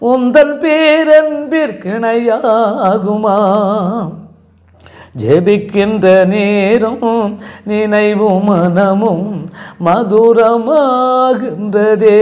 உந்தன் பேரன்பிற்கிணையாகுமா ஜெபிக்கின்ற நேரம் நினைவும் மனமும் மதுரமாகின்றதே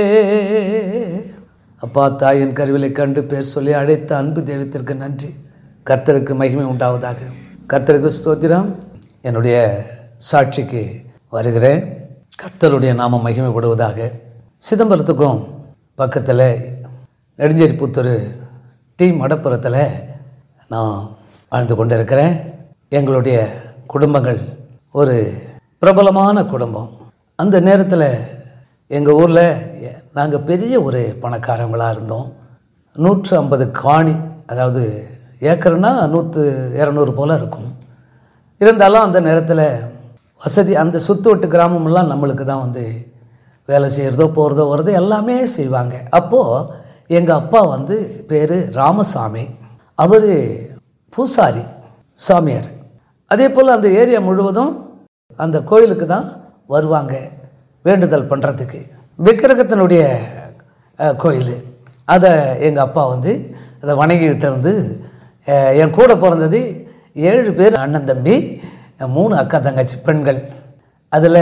அப்பா தாயின் கருவிலை கண்டு பேர் சொல்லி அழைத்த அன்பு தெய்வத்திற்கு நன்றி கர்த்தருக்கு மகிமை உண்டாவதாக கர்த்தருக்கு ஸ்தோத்திரம் என்னுடைய சாட்சிக்கு வருகிறேன் கர்த்தருடைய நாமம் மகிமைப்படுவதாக சிதம்பரத்துக்கும் பக்கத்தில் நெடுஞ்சேரிப்புத்தூர் டி மடப்புறத்தில் நான் வாழ்ந்து கொண்டிருக்கிறேன் எங்களுடைய குடும்பங்கள் ஒரு பிரபலமான குடும்பம் அந்த நேரத்தில் எங்கள் ஊரில் நாங்கள் பெரிய ஒரு பணக்காரங்களாக இருந்தோம் நூற்று ஐம்பது காணி அதாவது ஏக்கர்னா நூற்று இரநூறு போல் இருக்கும் இருந்தாலும் அந்த நேரத்தில் வசதி அந்த சுற்று வட்டு கிராமமெல்லாம் நம்மளுக்கு தான் வந்து வேலை செய்கிறதோ போகிறதோ வர்றதோ எல்லாமே செய்வாங்க அப்போது எங்கள் அப்பா வந்து பேர் ராமசாமி அவர் பூசாரி சாமியார் அதே போல் அந்த ஏரியா முழுவதும் அந்த கோயிலுக்கு தான் வருவாங்க வேண்டுதல் பண்ணுறதுக்கு விக்கிரகத்தினுடைய அஹ், கோயில் அதை எங்கள் அப்பா வந்து அதை வணங்கிக்கிட்டு இருந்து அஹ், என் கூட பிறந்தது ஏழு பேர் அண்ணன் தம்பி மூணு அக்கா தங்கச்சி பெண்கள் அதில்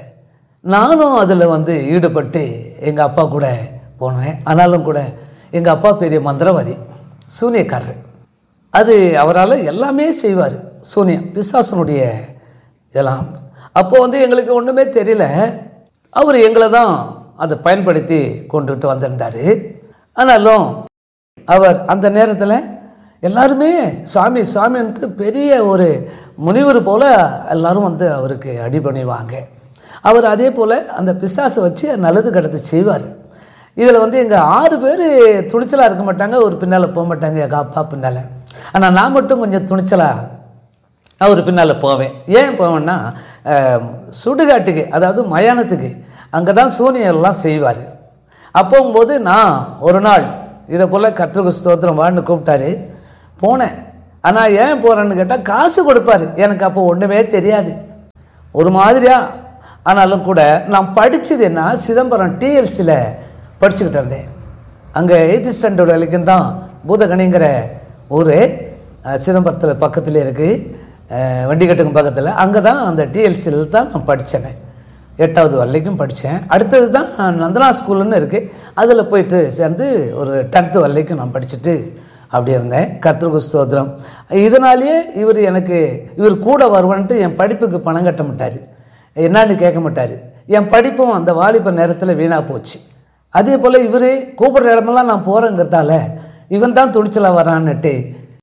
நானும் அதில் வந்து ஈடுபட்டு எங்கள் அப்பா கூட போனேன் ஆனாலும் கூட எங்கள் அப்பா பெரிய மந்திரவாதி சூனியக்காரர் அது அவரால் எல்லாமே செய்வார் சூனியம் பிசாசனுடைய இதெல்லாம் அப்போ வந்து எங்களுக்கு ஒன்றுமே தெரியல அவர் எங்களை தான் அதை பயன்படுத்தி கொண்டுட்டு வந்திருந்தார் ஆனாலும் அவர் அந்த நேரத்தில் எல்லாருமே சாமி சாமின்ட்டு பெரிய ஒரு முனிவர் போல் எல்லாரும் வந்து அவருக்கு அடிபணிவாங்க அவர் அதே போல் அந்த பிசாசை வச்சு நல்லது கடத்து செய்வார் இதில் வந்து எங்கள் ஆறு பேர் துணிச்சலாக இருக்க மாட்டாங்க ஒரு பின்னால் போக மாட்டாங்க எங்கள் அப்பா பின்னால் ஆனால் நான் மட்டும் கொஞ்சம் துணிச்சலாக அவர் பின்னால் போவேன் ஏன் போவேன்னா அஹ், சுடுகாட்டுக்கு அதாவது மயானத்துக்கு அங்கே தான் சூனியம் எல்லாம் செய்வார் அப்போங்கும்போது நான் ஒரு நாள் இதை போல் கற்றுக்கு ஸ்தோத்திரம் வான்னு கூப்பிட்டாரு போனேன் ஆனால் ஏன் போகிறேன்னு கேட்டால் காசு கொடுப்பாரு எனக்கு அப்போ ஒன்றுமே தெரியாது ஒரு மாதிரியா ஆனாலும் கூட நான் படித்தது என்ன சிதம்பரம் டிஎல்சியில் படிச்சுக்கிட்டு இருந்தேன் அங்கே எயித்து ஸ்டாண்டர்ட் வரைக்கும் தான் பூதகணிங்கிற ஊர் சிதம்பரத்தில் பக்கத்தில் இருக்குது வண்டிக்கட்டுக்கு பக்கத்தில் அங்கே தான் அந்த டிஎல்சியில் தான் நான் படித்தேன் எட்டாவது வரைக்கும் படித்தேன் அடுத்தது தான் நந்தனா ஸ்கூல்னு இருக்குது அதில் போயிட்டு சேர்ந்து ஒரு டென்த்து வரைக்கும் நான் படிச்சுட்டு அப்படி இருந்தேன் கத்திரிக்கு ஸ்தோத்திரம் இதனாலேயே இவர் எனக்கு இவர் கூட வருவான்ட்டு என் படிப்புக்கு பணம் கட்ட மாட்டார் என்னான்னு கேட்க மாட்டார் என் படிப்பும் அந்த வாலிப நேரத்தில் வீணாக போச்சு அதே போல் இவர் கூப்பிட்ற இடமெல்லாம் நான் போகிறேங்கிறதால இவன் தான் துணிச்சலாக வரான்னுட்டு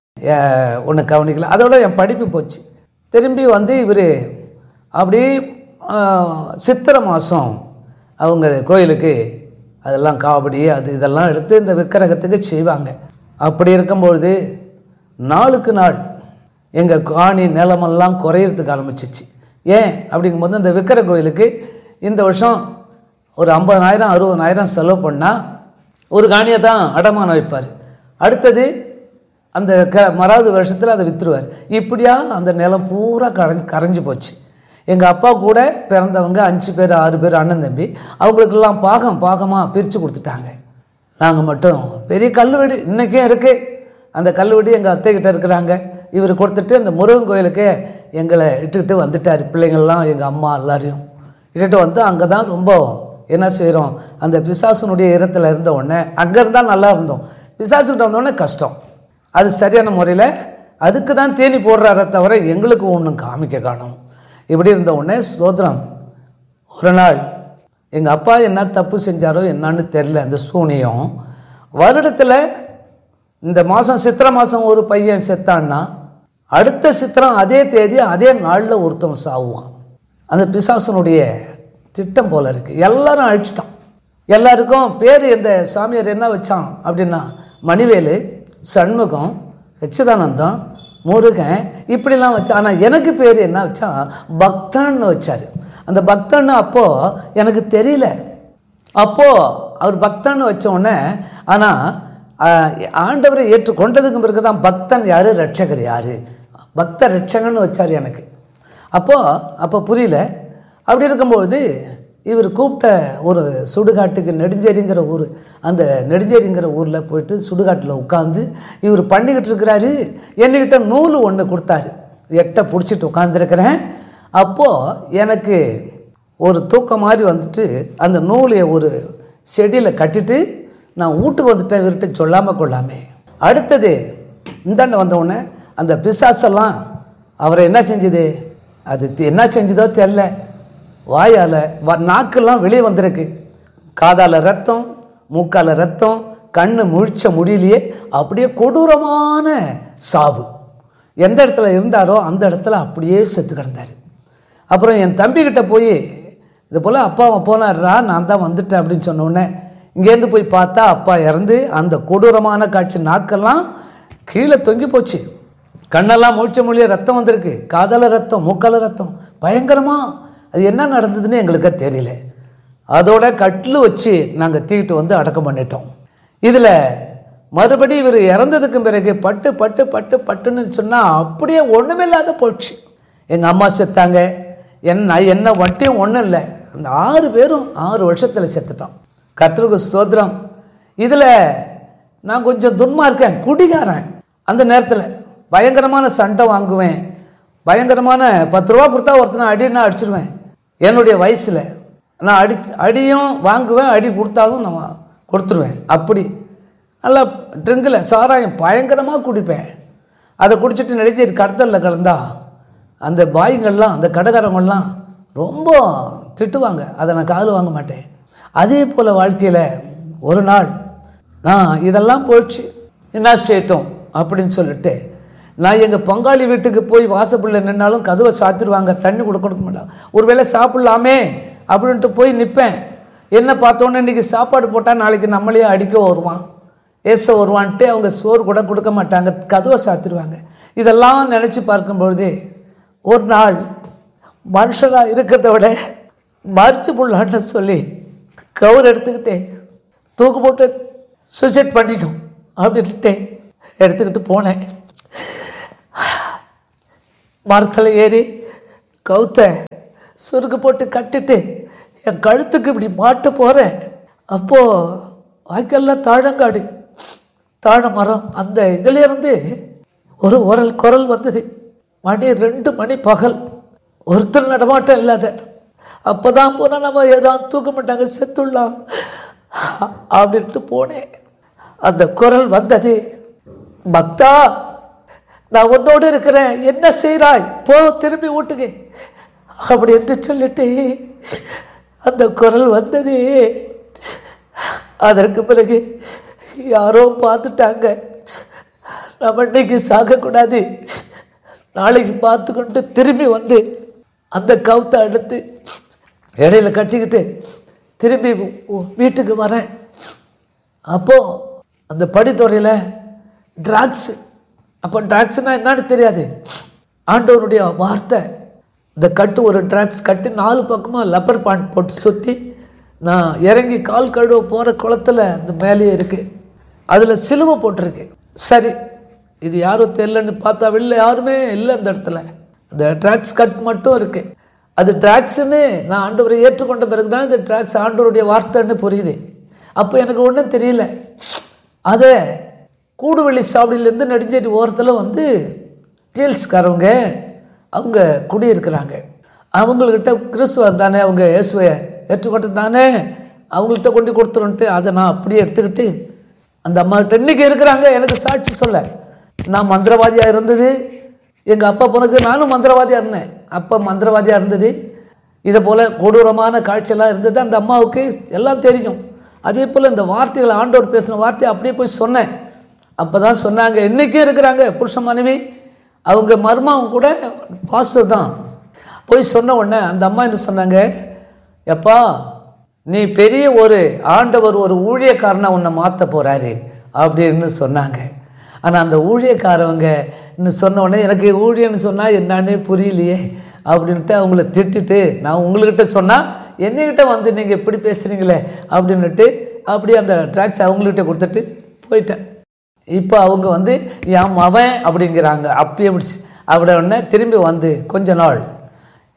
ஒன்று கவனிக்கல அதோட என் படிப்பு போச்சு திரும்பி வந்து இவர் அப்படியே ஆஹ், சித்திரை மாதம் அவங்க கோயிலுக்கு அதெல்லாம் காவடி அது இதெல்லாம் எடுத்து இந்த விக்கிரகத்துக்கு செய்வாங்க அப்படி இருக்கும்பொழுது நாளுக்கு நாள் எங்கள் காணி நிலமெல்லாம் குறையிறதுக்கு ஆரம்பிச்சிச்சு ஏன் அப்படிங்கும்போது இந்த விக்கிர கோயிலுக்கு இந்த வருஷம் ஒரு ஐம்பதனாயிரம் அறுபதனாயிரம் செலவு பண்ணால் ஒரு காணியை தான் அடமானம் வைப்பார் அடுத்தது அந்த க மறாவது வருஷத்தில் அதை விற்றுருவார் இப்படியா அந்த நிலம் பூரா கரைஞ்சி கரைஞ்சி போச்சு எங்கள் அப்பா கூட பிறந்தவங்க அஞ்சு பேர் ஆறு பேர் அண்ணன் தம்பி அவங்களுக்கெல்லாம் பாகம் பாகமாக பிரித்து கொடுத்துட்டாங்க நாங்கள் மட்டும் பெரிய கல்லுவெடி இன்றைக்கும் இருக்குது அந்த கல்லுவெடி எங்கள் அத்தைக்கிட்ட இருக்கிறாங்க இவர் கொடுத்துட்டு அந்த முருகன் கோயிலுக்கே எங்களை இட்டுக்கிட்டு வந்துட்டார் பிள்ளைங்கள்லாம் எங்கள் அம்மா எல்லாரையும் இட்டுட்டு வந்து அங்கே தான் ரொம்ப என்ன செய்கிறோம் அந்த பிசாசுனுடைய இடத்துல இருந்த உடனே அங்கே இருந்தால் நல்லா இருந்தோம் பிசாசுக்கிட்ட வந்தோடனே கஷ்டம் அது சரியான முறையில் அதுக்கு தான் தேனி போடுறாரே தவிர எங்களுக்கு ஒன்றும் காமிக்க காணும் இப்படி இருந்த உடனே ஸ்தோத்திரம் ஒரு நாள் எங்கள் அப்பா என்ன தப்பு செஞ்சாரோ என்னன்னு தெரில அந்த சூனியம் வருடத்தில் இந்த மாதம் சித்திரை மாதம் ஒரு பையன் செத்தான்னா அடுத்த சித்திரம் அதே தேதி அதே நாளில் ஒருத்தன் சாவுவான் அந்த பிசாசனுடைய திட்டம் போல இருக்குது எல்லாரும் அழிச்சிட்டான் எல்லாருக்கும் பேர் இந்த சாமியார் என்ன வச்சான் அப்படின்னா மணிவேலு சண்முகம் சச்சிதானந்தம் முருகன் இப்படிலாம் வச்சான் ஆனால் எனக்கு பேர் என்ன வச்சான் பக்தன்னு வச்சார் அந்த பக்தன்னு அப்போது எனக்கு தெரியல அப்போது அவர் பக்தன்னு வச்ச உடனே ஆனால் ஆண்டவரை ஏற்றுக்கொண்டதுக்கு பிறகு தான் பக்தன் யார் ரட்சகர் யார் பக்த ரட்சகன்னு வச்சார் எனக்கு அப்போது அப்போ புரியல அப்படி இருக்கும்பொழுது இவர் கூப்பிட்ட ஒரு சுடுகாட்டுக்கு நெடுஞ்சேரிங்கிற ஊர் அந்த நெடுஞ்சேரிங்கிற ஊரில் போயிட்டு சுடுகாட்டில் உட்காந்து இவர் பண்ணிக்கிட்டு இருக்கிறாரு என்கிட்ட நூல் ஒன்று கொடுத்தாரு எட்டை பிடிச்சிட்டு உட்காந்துருக்கிறேன் அப்போது எனக்கு ஒரு தூக்கம் மாதிரி வந்துட்டு அந்த நூலை ஒரு செடியில் கட்டிட்டு நான் வீட்டுக்கு வந்துட்டேன் இவர்கிட்ட சொல்லாமல் கொள்ளாமே அடுத்தது இந்தாண்ட வந்தவுடனே அந்த பிசாசெல்லாம் அவரை என்ன செஞ்சுது அது தி- என்ன செஞ்சதோ தெரில வாயால் வ நாக்கெல்லாம் வெளியே வந்திருக்கு காதால் ரத்தம் மூக்கால் ரத்தம் கண்ணு முழிச்ச முடியலையே அப்படியே கொடூரமான சாவு எந்த இடத்துல இருந்தாரோ அந்த இடத்துல அப்படியே செத்து கிடந்தார் அப்புறம் என் தம்பிக்கிட்ட போய் இது போல் அப்பா போனார்ரா நான் தான் வந்துட்டேன் அப்படின்னு சொன்ன உடனே இங்கேருந்து போய் பார்த்தா அப்பா இறந்து அந்த கொடூரமான காட்சி நாக்கெல்லாம் கீழே தொங்கி போச்சு கண்ணெல்லாம் மூழ்ச்ச மொழிய ரத்தம் வந்திருக்கு காதல ரத்தம் மூக்கால ரத்தம் பயங்கரமா அது என்ன நடந்ததுன்னு எங்களுக்கு தெரியல அதோட கட்டில் வச்சு நாங்கள் தூக்கிட்டு வந்து அடக்கம் பண்ணிட்டோம் இதில் மறுபடி இவர் இறந்ததுக்கு பிறகு பட்டு பட்டு பட்டு பட்டுன்னு சொன்னால் அப்படியே ஒன்றுமில்லாத போச்சு எங்கள் அம்மா செத்தாங்க என்ன என்ன வட்டியும் ஒன்றும் இல்லை அந்த ஆறு பேரும் ஆறு வருஷத்தில் செத்துட்டோம் கர்த்தருக்கு ஸ்தோத்திரம் இதில் நான் கொஞ்சம் துன்மார்க்கேன் குடிகாரன் அந்த நேரத்தில் பயங்கரமான சண்டை வாங்குவேன் பயங்கரமான பத்து ரூபா கொடுத்தா ஒருத்தனை அடின்னா அடிச்சிருவேன் என்னுடைய வயசில் நான் அடி அடியும் வாங்குவேன் அடி கொடுத்தாலும் நான் கொடுத்துருவேன் அப்படி நல்லா ட்ரிங்கில் சாராயம் பயங்கரமாக குடிப்பேன் அதை குடிச்சிட்டு நடிச்சு கடத்தலில் கலந்தா அந்த பாய்ங்கள்லாம் அந்த கடைக்காரங்கள்லாம் ரொம்ப திட்டுவாங்க அதை நான் காது வாங்க மாட்டேன் அதே போல் வாழ்க்கையில் ஒரு நாள் நான் இதெல்லாம் போயிடுச்சு என்ன செய்யட்டும் அப்படின்னு சொல்லிட்டு நான் எங்கள் பங்காளி வீட்டுக்கு போய் வாசப்பில் நின்னாலும் கதவை சாத்திடுவாங்க தண்ணி கூட கொடுக்க மாட்டாங்க ஒருவேளை சாப்பிட்லாமே அப்படின்ட்டு போய் நிற்பேன் என்ன பார்த்தோன்னே இன்றைக்கி சாப்பாடு போட்டால் நாளைக்கு நம்மளையே அடிக்க வருவான் ஏச வருவான்ட்டு அவங்க சோறு கூட கொடுக்க மாட்டாங்க கதவை சாத்திடுவாங்க இதெல்லாம் நினச்சி பார்க்கும்பொழுது ஒரு நாள் மனுஷனாக இருக்கிறத விட மறிச்சு புள்ளான்னு சொல்லி கவர் எடுத்துக்கிட்டே தூக்கு போட்டு சூசைட் பண்ணிக்கும் அப்படின்ட்டு எடுத்துக்கிட்டு போனேன் மரத்தில் ஏறி கவுத்த சுருக்கு போட்டு கட்டிட்டு என் கழுத்துக்கு இப்படி மாட்ட போகிறேன் அப்போது வாய்க்கெல்லாம் தாழங்காடு தாழ மரம் அந்த இதிலேருந்து ஒரு உரல் குரல் வந்தது மணி ரெண்டு மணி பகல் ஒருத்தர் நடமாட்டம் இல்லாத இடம் அப்போ தான் போனால் நம்ம ஏதாவது தூக்க மாட்டாங்க செத்துடலாம் அப்படின்ட்டு போனேன் அந்த குரல் வந்தது பக்தா நான் உன்னோடு இருக்கிறேன் என்ன செய்கிறாய் போ திரும்பி வீட்டுக்கு அப்படி என்று சொல்லிட்டு அந்த குரல் வந்தது அதற்கு பிறகு யாரோ பார்த்துட்டாங்க நம்ம இன்னைக்கு சாகக்கூடாது நாளைக்கு பார்த்து கொண்டு திரும்பி வந்து அந்த கவுத்தை எடுத்து இடையில கட்டிக்கிட்டு திரும்பி வீ- வீட்டுக்கு வரேன் அப்போது அந்த படித்துறையில் ட்ராக்ஸு அப்போ ட்ராக்ஸ்னால் என்னன்னு தெரியாது ஆண்டவருடைய வார்த்தை இந்த கட்டு ஒரு ட்ராக்ஸ் கட்டி நாலு பக்கமாக லப்பர் பாண்ட் போட்டு சுற்றி நான் இறங்கி கால் கழுவ போகிற குளத்துல அந்த மேலேயே இருக்குது அதில் சிலுவை போட்டிருக்கு சரி இது யாரும் தெரியலன்னு பார்த்தா வெளில யாருமே இல்லை அந்த இடத்துல அந்த ட்ராக்ஸ் கட் மட்டும் இருக்குது அது ட்ராக்ஸ்ன்னு நான் ஆண்டவரை ஏற்றுக்கொண்ட பிறகு தான் இந்த ட்ராக்ஸ் ஆண்டவருடைய வார்த்தைன்னு புரியுது அப்போ எனக்கு ஒன்றும் தெரியல அதை கூடுவெளி சாவடியிலேருந்து நெடுஞ்சேரி ஓரத்தில் வந்து டீல்ஸ்காரவங்க அவங்க குடியிருக்கிறாங்க அவங்கக்கிட்ட கிறிஸ்துவர் தானே அவங்க இயேசுவை ஏற்றுக்கொண்டு தானே அவங்கள்ட்ட கொண்டு கொடுத்துருன்ட்டு அதை நான் அப்படியே எடுத்துக்கிட்டு அந்த அம்மாக்கிட்ட இன்றைக்கி இருக்கிறாங்க எனக்கு சாட்சி சொல்ல நான் மந்திரவாதியாக இருந்தது எங்கள் அப்பா பொண்ணுக்கு நானும் மந்திரவாதியாக இருந்தேன் அப்பா மந்திரவாதியாக இருந்தது இதை போல் கொடூரமான காட்சியெல்லாம் இருந்தது அந்த அம்மாவுக்கு எல்லாம் தெரியும் அதே போல் இந்த வார்த்தைகளை ஆண்டவர் பேசின வார்த்தையை அப்படியே போய் சொன்னேன் அப்போ தான் சொன்னாங்க இன்றைக்கும் இருக்கிறாங்க புருஷ மனைவி அவங்க மருமாவும் கூட பாஸ்டர் தான் போய் சொன்ன உடனே அந்த அம்மா என்ன சொன்னாங்க எப்பா நீ பெரிய ஒரு ஆண்டவர் ஒரு ஊழியக்காரனை உன்னை மாற்ற போகிறாரு அப்படின்னு சொன்னாங்க ஆனால் அந்த ஊழியக்காரவங்க இன்னும் சொன்ன உடனே எனக்கு ஊழியன்னு சொன்னால் என்னன்னு புரியலையே அப்படின்ட்டு அவங்கள திட்டிட்டு நான் உங்கள்கிட்ட சொன்னால் என்னகிட்ட வந்து நீங்கள் இப்படி பேசுகிறீங்களே அப்படின்னுட்டு அப்படியே அந்த ட்ராக்ஸ் அவங்கள்கிட்ட கொடுத்துட்டு போயிட்டேன் இப்போ அவங்க வந்து என் மவன் அப்படிங்கிறாங்க அப்பயே முடிச்சு அப்படி உடனே திரும்பி வந்து கொஞ்ச நாள்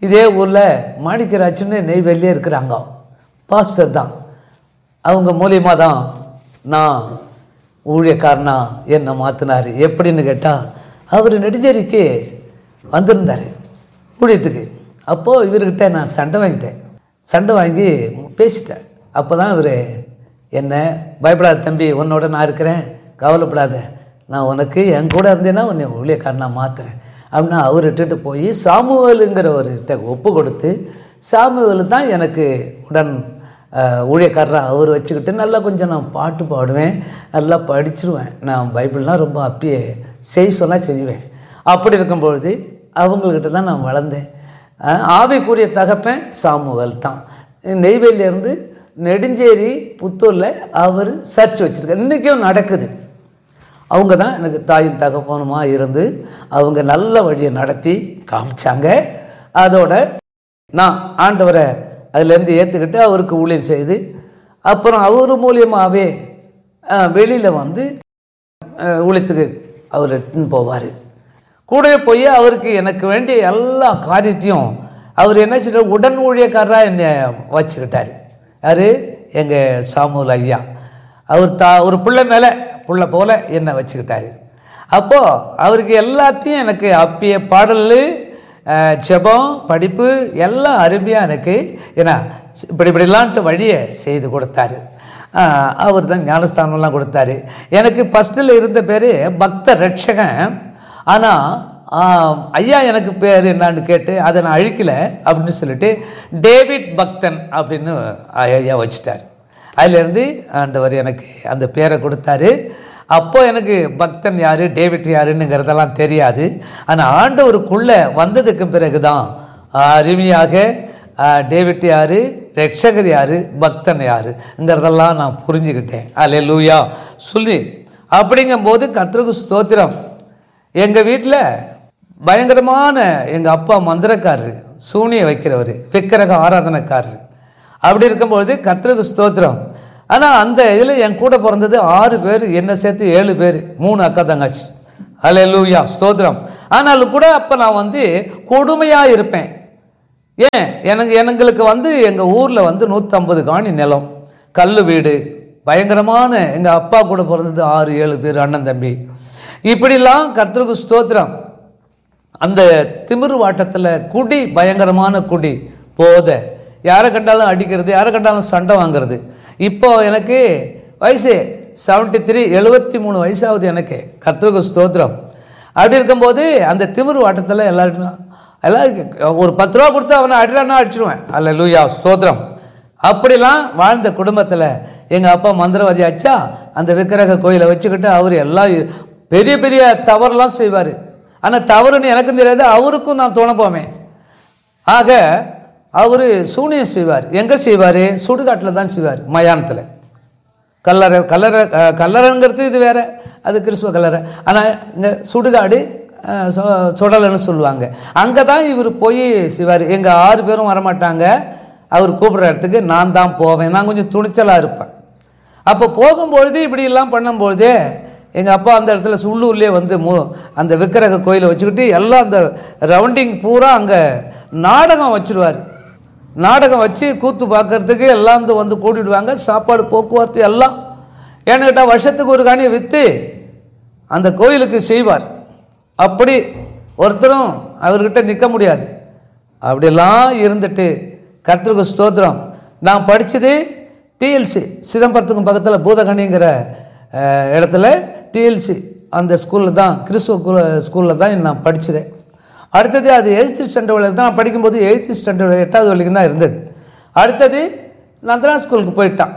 இதே ஊரில் மாணிக்கராஜ்னு நெய்வேலியே இருக்கிறாங்க பாஸ்டர் தான் அவங்க மூலியமாக தான் நான் ஊழியக்காரனா என்னை மாற்றினார் எப்படின்னு கேட்டால் அவர் நெடுஞ்சேரிக்கு வந்திருந்தார் ஊழியத்துக்கு அப்போது இவர்கிட்ட நான் சண்டை வாங்கிட்டேன் சண்டை வாங்கி பேசிட்டேன் அப்போ தான் இவர் என்ன பயப்படாத தம்பி உன்னோட நான் இருக்கிறேன் கவலைப்படாத நான் உனக்கு என் கூட இருந்தேன்னா உன்னை ஊழியக்காரனா மாற்றுறேன் அப்படின்னா அவர் இட்டுட்டு போய் சாமுவேலுங்கிறவர்கிட்ட ஒப்பு கொடுத்து சாமுவேல் தான் எனக்கு உடன் அஹ், ஊழியக்காரராக அவர் வச்சுக்கிட்டு நல்லா கொஞ்சம் நான் பாட்டு பாடுவேன் நல்லா படிச்சிருவேன் நான் பைபிள்லாம் ரொம்ப அப்பயே செய்ய சொன்னால் செய்வேன் அப்படி இருக்கும்பொழுது அவங்கக்கிட்ட தான் நான் வளர்ந்தேன் அஹ், ஆவிக்குரிய தகப்பன் சாமுவேல் தான் நெய்வேலியிலேருந்து நெடுஞ்சேரி புத்தூரில் அவர் சர்ச் வச்சுருக்கார் இன்றைக்கும் நடக்குது அவங்க தான் எனக்கு தாயும் தகப்பனுமா இருந்து அவங்க நல்ல வழியை நடத்தி காமிச்சாங்க அதோட நான் ஆண்டவரை அதுலேருந்து ஏற்றுக்கிட்டு அவருக்கு ஊழியம் செய்து அப்புறம் அவர் மூலியமாகவே வெளியில் வந்து அஹ், ஊழியத்துக்கு அவர் எடுத்துன்னு போவார் கூடவே போய் அவருக்கு எனக்கு வேண்டிய எல்லா காரியத்தையும் அவர் என்ன செய்ய உடன் ஊழியக்காரராக என்னை வச்சுக்கிட்டார் யார் எங்கள் சாமுல் ஐயா அவர் தா ஒரு பிள்ளை மேலே புள்ள போல என்னை வச்சுக்கிட்டாரு அப்போது அவருக்கு எல்லாத்தையும் எனக்கு அப்பிய பாடல் அஹ், ஜெபம் படிப்பு எல்லாம் அருமையாக எனக்கு ஏன்னா இப்படி இப்படிலான்ட்டு வழியை செய்து கொடுத்தாரு அவர் தான் ஞானஸ்தானம்லாம் கொடுத்தாரு எனக்கு ஃபஸ்ட்டில் இருந்த பேர் பக்த ரட்சகன் ஆனால் ஐயா எனக்கு பேர் என்னான்னு கேட்டு அதை நான் அழிக்கல அப்படின்னு சொல்லிட்டு டேவிட் பக்தன் அப்படின்னு ஐயா வச்சுட்டார் அதிலேருந்து ஆண்டவர் எனக்கு அந்த பேரை கொடுத்தாரு அப்போ எனக்கு பக்தன் யார் டேவிட் யாருன்னுங்கிறதெல்லாம் தெரியாது ஆனால் ஆண்டவருக்குள்ளே வந்ததுக்கு பிறகு தான் அருமையாக ஆ, டேவிட் யார் ரட்சகர் யார் பக்தன் யாருங்கிறதெல்லாம் நான் புரிஞ்சுக்கிட்டேன் அல்ல லூயா சொல்லி அப்படிங்கும்போது கர்த்தருக்கு ஸ்தோத்திரம் எங்கள் வீட்டில் பயங்கரமான எங்கள் அப்பா மந்திரக்காரரு சூனிய வைக்கிறவர் விக்கிரக ஆராதனைக்காரரு அப்படி இருக்கும்பொழுது கர்த்தருக்கு ஸ்தோத்திரம் ஆனால் அந்த இதில் என் கூட பிறந்தது ஆறு பேர் என்னை சேர்த்து ஏழு பேர் மூணு அக்கா தங்கச்சி அல்ல லூயா ஸ்தோத்திரம் ஆனாலும் கூட அப்போ நான் வந்து கொடுமையாக இருப்பேன் ஏன் எனக்கு எங்களுக்கு வந்து எங்கள் ஊரில் வந்து நூற்றம்பது காணி நிலம் கல் வீடு பயங்கரமான எங்கள் அப்பா கூட பிறந்தது ஆறு ஏழு பேர் அண்ணன் தம்பி இப்படிலாம் கர்த்தருக்கு ஸ்தோத்திரம் அந்த திமிரு வாட்டத்தில் குடி பயங்கரமான குடி போதை யாரை கண்டாலும் அடிக்கிறது யாரை கண்டாலும் சண்டை வாங்குறது இப்போ எனக்கு வயசு செவன்ட்டி த்ரீ எழுபத்தி மூணு வயசாகுது எனக்கு கர்த்தருக்கு ஸ்தோத்திரம் அப்படி இருக்கும்போது அந்த திமிரு வாட்டத்தில் எல்லாரும் எல்லாம் ஒரு பத்து ரூபா கொடுத்து அவனை அடிறானா அடிச்சிடுவேன் அல்ல லூயா ஸ்தோத்திரம் அப்படிலாம் வாழ்ந்த குடும்பத்தில் எங்கள் அப்பா மந்திரவாதி ஆச்சா அந்த விக்கிரக கோயிலை வச்சுக்கிட்டு அவர் எல்லாம் பெரிய பெரிய தவறுலாம் செய்வார் ஆனால் தவறுன்னு எனக்கும் தெரியாது அவருக்கும் நான் துணை போவேன் ஆக அவர் சூனியம் செய்வார் எங்கே செய்வார் சுடுகாட்டில் தான் செய்வார் மயானத்தில் கல்லறை கல்லறை அஹ், கல்லறைங்கிறது இது வேற அது கிறிஸ்துவ கல்லறை ஆனால் இங்கே சுடுகாடு அஹ், சொ- சுடலைன்னு சொல்லுவாங்க அங்கே தான் இவர் போய் செய்வார் எங்கள் ஆறு பேரும் வரமாட்டாங்க அவர் கூப்பிட்ற இடத்துக்கு நான் தான் போவேன் நான் கொஞ்சம் துணிச்சலாக இருப்பேன் அப்போ போகும்பொழுது இப்படி எல்லாம் பண்ணும்பொழுதே எங்கள் அப்பா அந்த இடத்துல உள்ளூர்லேயே வந்து மு அந்த விக்கிரக கோயிலை வச்சுக்கிட்டு எல்லாம் அந்த ரவுண்டிங் பூரா அங்கே நாடகம் வச்சுருவார் நாடகம் வச்சு கூத்து பார்க்கறதுக்கு எல்லாம் வந்து வந்து கூட்டிடுவாங்க சாப்பாடு போக்குவரத்து எல்லாம் ஏன்னு கேட்டால் வருஷத்துக்கு ஒரு காணியை விற்று அந்த கோயிலுக்கு செய்வார் அப்படி ஒருத்தரும் அவர்கிட்ட நிற்க முடியாது அப்படியெல்லாம் இருந்துட்டு கர்த்தருக்கு ஸ்தோத்திரம் நான் படித்தது டிஎல்சி சிதம்பரத்துக்கும் பக்கத்தில் பூதகணிங்கிற அஹ், இடத்துல டிஎல்சி அந்த ஸ்கூலில் தான் கிறிஸ்துவ ஸ்கூலில் தான் நான் படித்ததே அடுத்தது அது எயித்து ஸ்டாண்டர்டில் தான் நான் படிக்கும்போது எயித்து ஸ்டாண்டர்ட் எட்டாவது வரைக்கும் தான் இருந்தது அடுத்தது நந்தனா ஸ்கூலுக்கு போயிட்டான்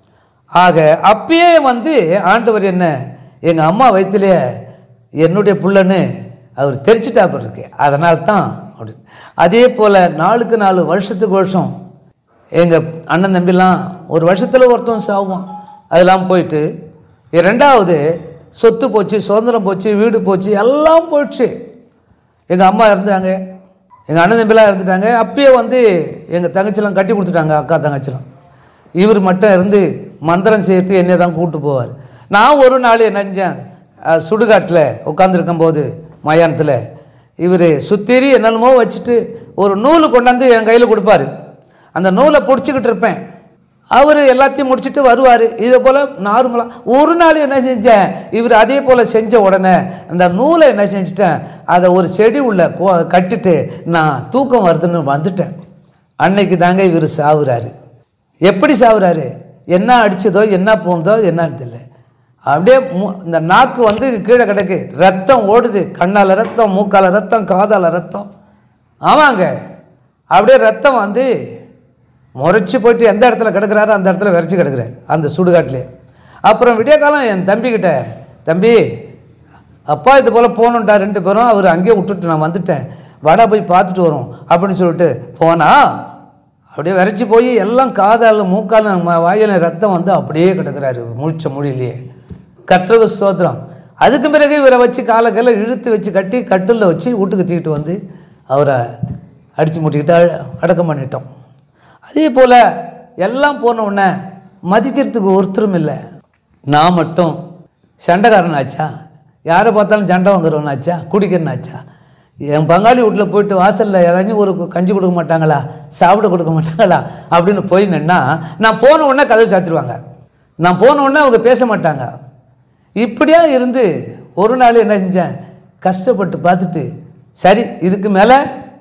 ஆக அப்பயே வந்து ஆண்டவர் என்ன எங்கள் அம்மா வயிற்றுலேயே என்னுடைய புள்ளன்னு அவர் தெரிச்சிட்டாப்பர் இருக்கு அதனால தான் அப்படி அதே போல் நாளுக்கு நாலு வருஷத்துக்கு வருஷம் எங்கள் அண்ணன் தம்பிலாம் ஒரு வருஷத்தில் ஒருத்தன் சாவும் அதெல்லாம் போயிட்டு ரெண்டாவது சொத்து போச்சு சுதந்திரம் போச்சு வீடு போச்சு எல்லாம் போயிடுச்சு எங்கள் அம்மா இருந்தாங்க எங்கள் அண்ணன் தம்பிலாம் இருந்துட்டாங்க அப்பயே வந்து எங்கள் தங்கச்சிலாம் கட்டி கொடுத்துட்டாங்க அக்கா தங்கச்சிலாம் இவர் மட்டும் இருந்து மந்திரம் சேர்த்து என்னை தான் கூப்பிட்டு போவார் நான் ஒரு நாள் என்ன செஞ்சேன் அஹ், சுடுகாட்டில் உட்காந்துருக்கும் போது மயானத்தில் இவர் சுத்தீரி என்னென்னமோ வச்சுட்டு ஒரு நூல் கொண்டாந்து என் கையில் கொடுப்பாரு அந்த நூலை பிடிச்சிக்கிட்டு இருப்பேன் அவர் எல்லாத்தையும் முடிச்சுட்டு வருவார் இதே போல் நார்மலாக ஒரு நாள் என்ன செஞ்சேன் இவர் அதே போல் செஞ்ச உடனே அந்த நூலை என்ன செஞ்சிட்டேன் அதை ஒரு செடி உள்ள கோ- கட்டிட்டு நான் தூக்கம் வருதுன்னு வந்துட்டேன் அன்னைக்கு தாங்க இவர் சாவுறாரு எப்படி சாவுறாரு என்ன அடிச்சதோ என்ன போனதோ என்னன்னு தெரியல அப்படியே மூ- இந்த நாக்கு வந்து கீழே கிடக்கு ரத்தம் ஓடுது கண்ணால் ரத்தம் மூக்கால ரத்தம் காதால ரத்தம் ஆமாங்க அப்படியே ரத்தம் வந்து முறைச்சி போயிட்டு எந்த இடத்துல கிடக்குறாரோ அந்த இடத்துல விரைச்சி கிடக்குறாரு அந்த சுடுகாட்டிலே அப்புறம் விடிய காலம் என் தம்பிக்கிட்ட தம்பி அப்பா இது போல் போகணுன்ட்டா ரெண்டு பேரும் அவர் அங்கேயே விட்டுட்டு நான் வந்துட்டேன் வாடா போய் பார்த்துட்டு வரோம் அப்படின்னு சொல்லிட்டு போனா அப்படியே விரைச்சி போய் எல்லாம் காதால் மூக்கால் வாயில ரத்தம் வந்து அப்படியே கிடக்குறாரு முழிச்ச மொழியிலேயே கற்றது ஸ்தோத்திரம் அதுக்கு பிறகு இவரை வச்சு காலை கையில் இழுத்து வச்சு கட்டி கட்டிலில் வச்சு வீட்டுக்கு தூக்கிட்டு வந்து அவரை அடித்து முட்டிக்கிட்டு அ- அடக்கம் பண்ணிட்டோம் அதே போல் எல்லாம் போன உடனே மதிக்கிறதுக்கு ஒருத்தரும் இல்லை நான் மட்டும் சண்டைக்காரன் ஆச்சா யாரை பார்த்தாலும் சண்டை வாங்குறவன் ஆச்சா குடிக்கிறன் ஆச்சா என் பங்காளி வீட்டில் போயிட்டு வாசலில் யாராச்சும் ஒரு கஞ்சி கொடுக்க மாட்டாங்களா சாப்பிட கொடுக்க மாட்டாங்களா அப்படின்னு போய் நின்னா நான் போன உடனே கதவு சாத்திடுவாங்க நான் போன உடனே அவங்க பேச மாட்டாங்க இப்படியா இருந்து ஒரு நாள் என்ன செஞ்சேன் கஷ்டப்பட்டு பார்த்துட்டு சரி இதுக்கு மேலே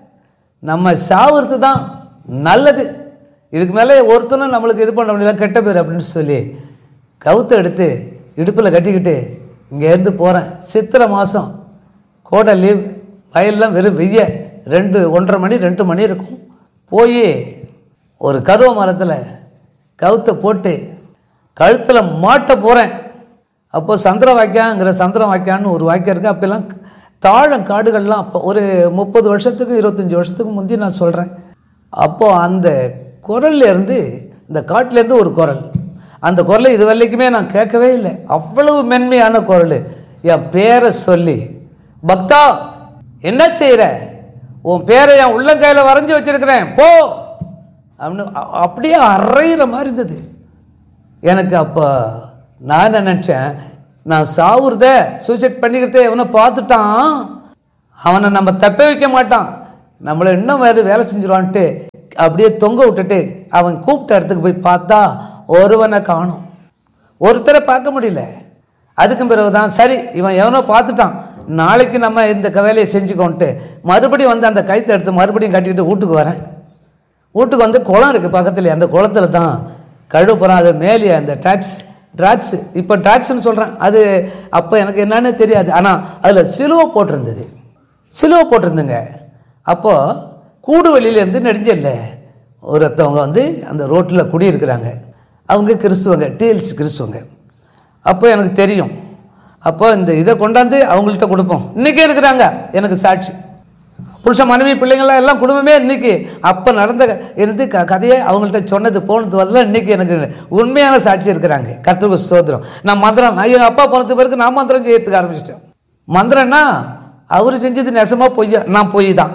நம்ம சாவுறது தான் நல்லது இதுக்கு மேலே ஒருத்தனும் நம்மளுக்கு இது பண்ண முடியல கெட்ட பேர் அப்படின்னு சொல்லி கவுத்தை எடுத்து இடுப்பில் கட்டிக்கிட்டு இங்கேருந்து போகிறேன் சித்திரை மாதம் கோடை லீவ் வயல்லாம் வெறும் வெய்ய ரெண்டு ஒன்றரை மணி ரெண்டு மணி இருக்கும் போய் ஒரு கருவ மரத்தில் கவுத்தை போட்டு கழுத்தில் மாட்ட போகிறேன் அப்போ சந்திர வாக்கியாங்கிற சந்திர வாக்கியான்னு ஒரு வாக்கியம் இருக்குது அப்போல்லாம் தாழம் காடுகள்லாம் அப்போ ஒரு முப்பது வருஷத்துக்கு இருபத்தஞ்சி வருஷத்துக்கு முந்தி நான் சொல்கிறேன் அப்போது அந்த குரல்ல இருந்து இந்த காட்டிலேருந்து ஒரு குரல் அந்த குரலை இது வரைக்குமே நான் கேட்கவே இல்லை அவ்வளவு மென்மையான குரல் என் பேரை சொல்லி பக்தா என்ன செய்கிற உன் பேரை என் உள்ளங்கையில் வரைஞ்சி வச்சிருக்கிறேன் போ அப்படின்னு அ- அப்படியே அரைகிற மாதிரி இருந்தது எனக்கு அப்போ நான் என்ன நினச்சேன் நான் சாவுறத சூசைட் பண்ணிக்கிறத எவனை பார்த்துட்டான் அவனை நம்ம தப்ப வைக்க மாட்டான் நம்மளை இன்னும் வேறு வேலை செஞ்சிருவான்ட்டு அப்படியே தொங்க விட்டுட்டு அவன் கூப்பிட்ட இடத்துக்கு போய் பார்த்தா ஒருவனை காணும் ஒருத்தரை பார்க்க முடியல அதுக்கும் பிறகு தான் சரி இவன் எவனோ பார்த்துட்டான் நாளைக்கு நம்ம இந்த க- வேலையை செஞ்சுக்கோன்ட்டு மறுபடியும் வந்து அந்த கைத்தை எடுத்து மறுபடியும் கட்டிக்கிட்டு வீட்டுக்கு வரேன் வீட்டுக்கு வந்து குளம் இருக்குது பக்கத்தில் அந்த குளத்துல தான் கழுவு போகிறோம் அது மேலே அந்த ட்ராக்ஸ் ட்ராக்ஸ் இப்போ ட்ராக்ஸ்னு சொல்கிறேன் அது அப்போ எனக்கு என்னன்னு தெரியாது ஆனால் அதில் சிலுவை போட்டிருந்தது சிலுவை போட்டிருந்துங்க அப்போது கூடு வெளியிலேருந்து நெடுஞ்சல்ல ஒருத்தவங்க வந்து அந்த ரோட்டில் குடியிருக்கிறாங்க அவங்க கிறிஸ்துவங்க டீல்ஸ் கிறிஸ்துவங்க அப்போ எனக்கு தெரியும் அப்போ இந்த இதை கொண்டாந்து அவங்கள்ட்ட கொடுப்போம் இன்றைக்கே இருக்கிறாங்க எனக்கு சாட்சி புருஷன் மனைவி பிள்ளைங்களாம் எல்லாம் குடும்பமே இன்னைக்கு அப்போ நடந்த க- இருந்து க கதையை அவங்கள்ட்ட சொன்னது போனது வரல இன்னைக்கு எனக்கு உண்மையான சாட்சி இருக்கிறாங்க கர்த்தருக்கு ஸ்தோத்திரம் நான் மந்திரம் நான் எங்கள் அப்பா போனது பிறகு நான் மந்திரம் செய்யறதுக்கு ஆரம்பிச்சிட்டேன் மந்திரம்னா அவர் செஞ்சது நெசமா பொய்யா நான் பொய் தான்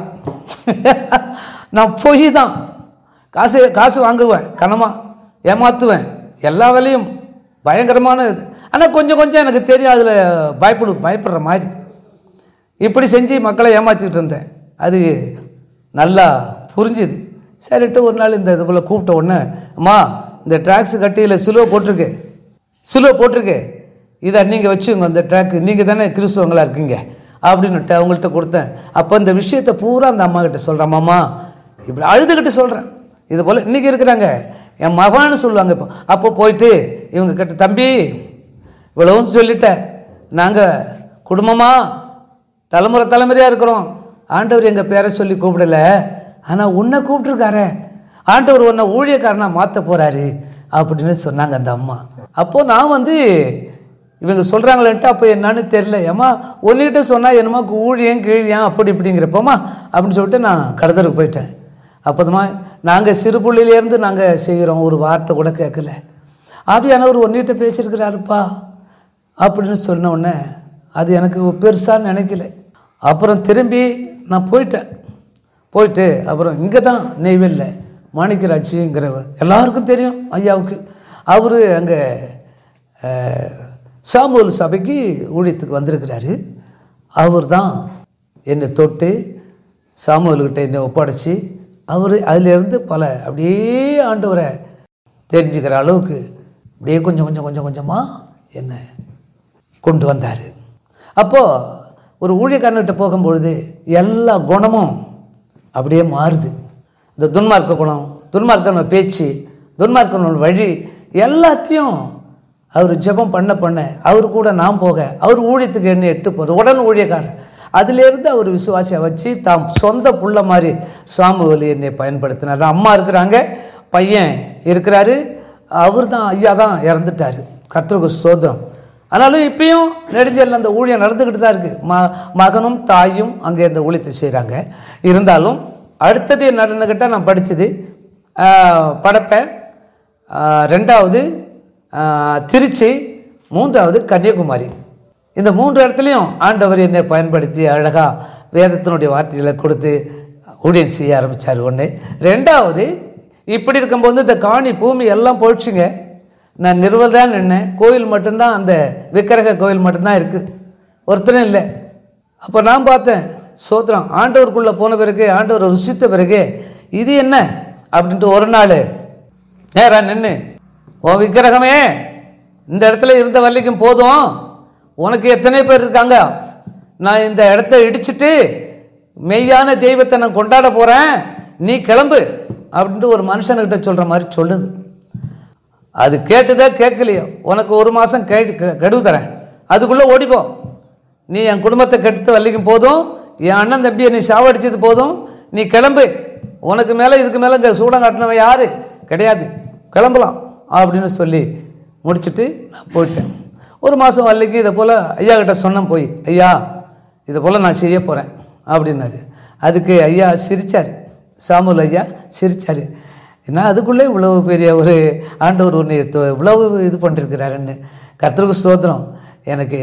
நான் பொய் தான் காசு காசு வாங்குவேன் கனமா ஏமாத்துவேன் எல்லா வேலையும் பயங்கரமான இது ஆனால் கொஞ்சம் கொஞ்சம் எனக்கு தெரியும் அதில் பயப்படு பயப்படுற மாதிரி இப்படி செஞ்சு மக்களை ஏமாற்றிக்கிட்டு இருந்தேன் அது நல்லா புரிஞ்சுது சரிட்டு ஒரு நாள் இந்த இது போல் கூப்பிட்ட உடனே அம்மா இந்த ட்ராக்ஸ் கட்டியில் சிலுவை போட்டிருக்கு சிலுவை போட்டிருக்கு இதை நீங்கள் வச்சுங்க இந்த ட்ராக்கு நீங்கள் தானே கிறிஸ்துவங்களா இருக்கீங்க அப்படின்னுட்டு அவங்கள்ட்ட கொடுத்தேன் அப்போ இந்த விஷயத்தை பூரா அந்த அம்மா கிட்ட சொல்கிறேன் மாமா இப்படி அழுதுகிட்டு சொல்கிறேன் இது போல் இன்றைக்கி இருக்கிறாங்க என் மகன்னு சொல்லுவாங்க இப்போ அப்போ போயிட்டு இவங்க கிட்ட தம்பி இவ்வளவும் சொல்லிட்டேன் நாங்கள் குடும்பமாக தலைமுறை தலைமுறையாக இருக்கிறோம் ஆண்டவர் எங்கள் பேரை சொல்லி கூப்பிடல ஆனால் உன்னை கூப்பிட்ருக்காரே ஆண்டவர் உன்னை ஊழியக்காரனா மாற்ற போகிறாரு அப்படின்னு சொன்னாங்க அந்த அம்மா அப்போது நான் வந்து இவங்க சொல்கிறாங்களேன்ட்டு அப்போ என்னன்னு தெரில ஏம்மா ஒன்றுகிட்ட சொன்னால் என்னமோ ஊழியம் கீழியம் அப்படி இப்படிங்கிறப்போமா அப்படின்னு சொல்லிட்டு நான் கடத்தருக்கு போயிட்டேன் அப்போதுமா நாங்கள் சிறு புள்ளையிலேருந்து நாங்கள் செய்கிறோம் ஒரு வார்த்தை கூட கேட்கல ஆவியானவர் ஒன்றிட்ட பேசியிருக்கிறாருப்பா அப்படின்னு சொன்ன உடனே அது எனக்கு பெருசாக நினைக்கல அப்புறம் திரும்பி நான் போயிட்டேன் போயிட்டு அப்புறம் இங்கே தான் நெய்வேலியில் மாணிக்கராட்சிங்கிறவர் எல்லாருக்கும் தெரியும் ஐயாவுக்கு அவர் அங்கே சாமுவல் சபைக்கு ஊழியத்துக்கு வந்திருக்கிறாரு அவர் தான் என்னை தொட்டு சாமுவேல்கிட்ட என்னை ஒப்படைச்சி அவர் அதிலிருந்து பல அப்படியே ஆண்டவரை தெரிஞ்சுக்கிற அளவுக்கு அப்படியே கொஞ்சம் கொஞ்சம் கொஞ்சம் கொஞ்சமாக என்னை கொண்டு வந்தார் அப்போது ஒரு ஊழியக்காரன்கிட்ட போகும்பொழுது எல்லா குணமும் அப்படியே மாறுது இந்த துன்மார்க்க குணம் துன்மார்க்கன பேச்சு துன்மார்க்கன வழி எல்லாத்தையும் அவர் ஜெபம் பண்ண பண்ண அவர் கூட நான் போக அவர் ஊழியத்துக்கு என்ன எட்டு போகிறது உடன் ஊழியக்காரர் அதிலேருந்து அவர் விசுவாசியை வச்சு தாம் சொந்த புள்ள மாதிரி சுவாமிவலி என்னை பயன்படுத்தினார் அம்மா இருக்கிறாங்க பையன் இருக்கிறாரு அவர் தான் ஐயா தான் இறந்துட்டார் கர்த்தருக்கு ஸ்தோத்திரம் ஆனாலும் இப்பயும் நெடுஞ்சல் அந்த ஊழியம் நடந்துக்கிட்டு தான் இருக்குது ம மகனும் தாயும் அங்கே இந்த ஊழியத்தை செய்கிறாங்க இருந்தாலும் அடுத்தது நடந்துக்கிட்டால் நான் படித்தது படப்பேன் ஆஹ் ரெண்டாவது ஆஹ் திருச்சி மூன்றாவது கன்னியாகுமரி இந்த மூன்று இடத்துலையும் ஆண்டவர் என்னை பயன்படுத்தி அழகாக வேதத்தினுடைய வார்த்தைகளை கொடுத்து ஊழியம் செய்ய ஆரம்பித்தார் ஒன்று ரெண்டாவது இப்படி இருக்கும்போது இந்த காணி பூமி எல்லாம் போயிடுச்சுங்க நான் நிறுவல் தான் நின்னேன் கோயில் மட்டும்தான் அந்த விக்கிரக கோயில் மட்டும்தான் இருக்குது ஒருத்தரும் இல்லை அப்போ நான் பார்த்தேன் சோத்திரம் ஆண்டவருக்குள்ளே போன பிறகு ஆண்டவர் ருசித்த பிறகு இது என்ன அப்படின்ட்டு ஒரு நாள் நேரா நின்று உன் விக்கிரகமே இந்த இடத்துல இருந்த வரைக்கும் போதும் உனக்கு எத்தனை பேர் இருக்காங்க நான் இந்த இடத்த இடிச்சிட்டு மெய்யான தெய்வத்தை நான் கொண்டாட போகிறேன் நீ கிளம்பு அப்படின்ட்டு ஒரு மனுஷனுக்கிட்ட சொல்கிற மாதிரி சொல்லுது அது கேட்டுதா கேட்கலையோ உனக்கு ஒரு மாதம் கே கெடுவு தரேன் அதுக்குள்ளே ஓடிப்போ நீ என் குடும்பத்தை கெடுத்து வலிக்கும் போதும் என் அண்ணன் தம்பியை நீ சாவடிச்சது போதும் நீ கிளம்பு உனக்கு மேலே இதுக்கு மேலே இந்த சூடம் காட்டினவன் யார் கிடையாது கிளம்பலாம் அப்படின்னு சொல்லி முடிச்சுட்டு நான் போயிட்டேன் ஒரு மாதம் வரலைக்கு இதை போல் ஐயா கிட்ட சொன்னேன் போய் ஐயா இதை போல் நான் செய்ய போகிறேன் அப்படின்னாரு அதுக்கு ஐயா சிரிச்சார் சாமுல் ஐயா சிரிச்சார் ஏன்னா அதுக்குள்ளே இவ்வளவு பெரிய ஒரு ஆண்டவர் ஒன்று இவ்வளவு இது பண்ணிருக்கிறாருன்னு கர்த்தருக்கு ஸ்தோத்திரம் எனக்கு